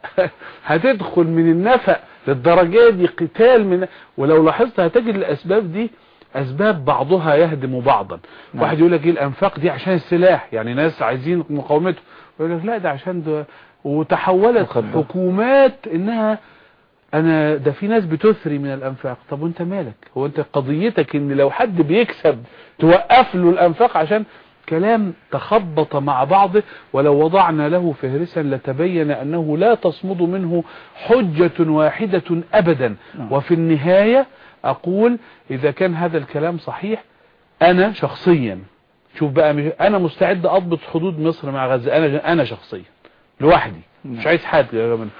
هتدخل من النفق للدرجة دي قتال من ولو لاحظت هتجد الاسباب دي اسباب بعضها يهدم بعضا
نعم.
واحد يقول لك ايه الانفاق دي عشان السلاح يعني ناس عايزين مقاومته ويقول لك لا ده عشان ده وتحولت
مخدر.
حكومات انها انا ده في ناس بتثري من الانفاق طب وانت مالك هو انت قضيتك ان لو حد بيكسب توقف له الانفاق عشان كلام تخبط مع بعضه ولو وضعنا له فهرسا لتبين انه لا تصمد منه حجة واحدة ابدا
نعم.
وفي النهاية اقول اذا كان هذا الكلام صحيح انا شخصيا شوف بقى مش- انا مستعد اضبط حدود مصر مع غزة انا انا شخصيا لوحدي مش عايز حد يا جماعه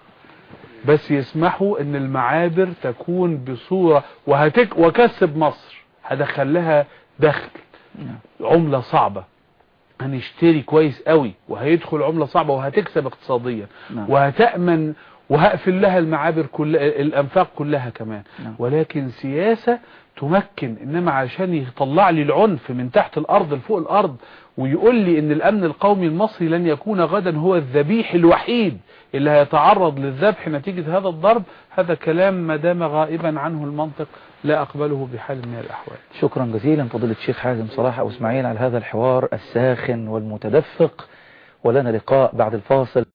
بس يسمحوا ان المعابر تكون بصورة وهتك وكسب مصر هدخل لها دخل عملة صعبة هنشتري كويس قوي وهيدخل عملة صعبة وهتكسب اقتصاديا
نعم.
وهتأمن وهقفل لها المعابر كلها الانفاق كلها كمان
نعم.
ولكن سياسة تمكن انما عشان يطلع لي العنف من تحت الارض لفوق الارض ويقول لي ان الامن القومي المصري لن يكون غدا هو الذبيح الوحيد اللي هيتعرض للذبح نتيجة هذا الضرب هذا كلام ما دام غائبا عنه المنطق لا اقبله بحال من الاحوال
شكرا جزيلا فضيلة الشيخ حازم صلاح أبو اسماعيل على هذا الحوار الساخن والمتدفق ولنا لقاء بعد الفاصل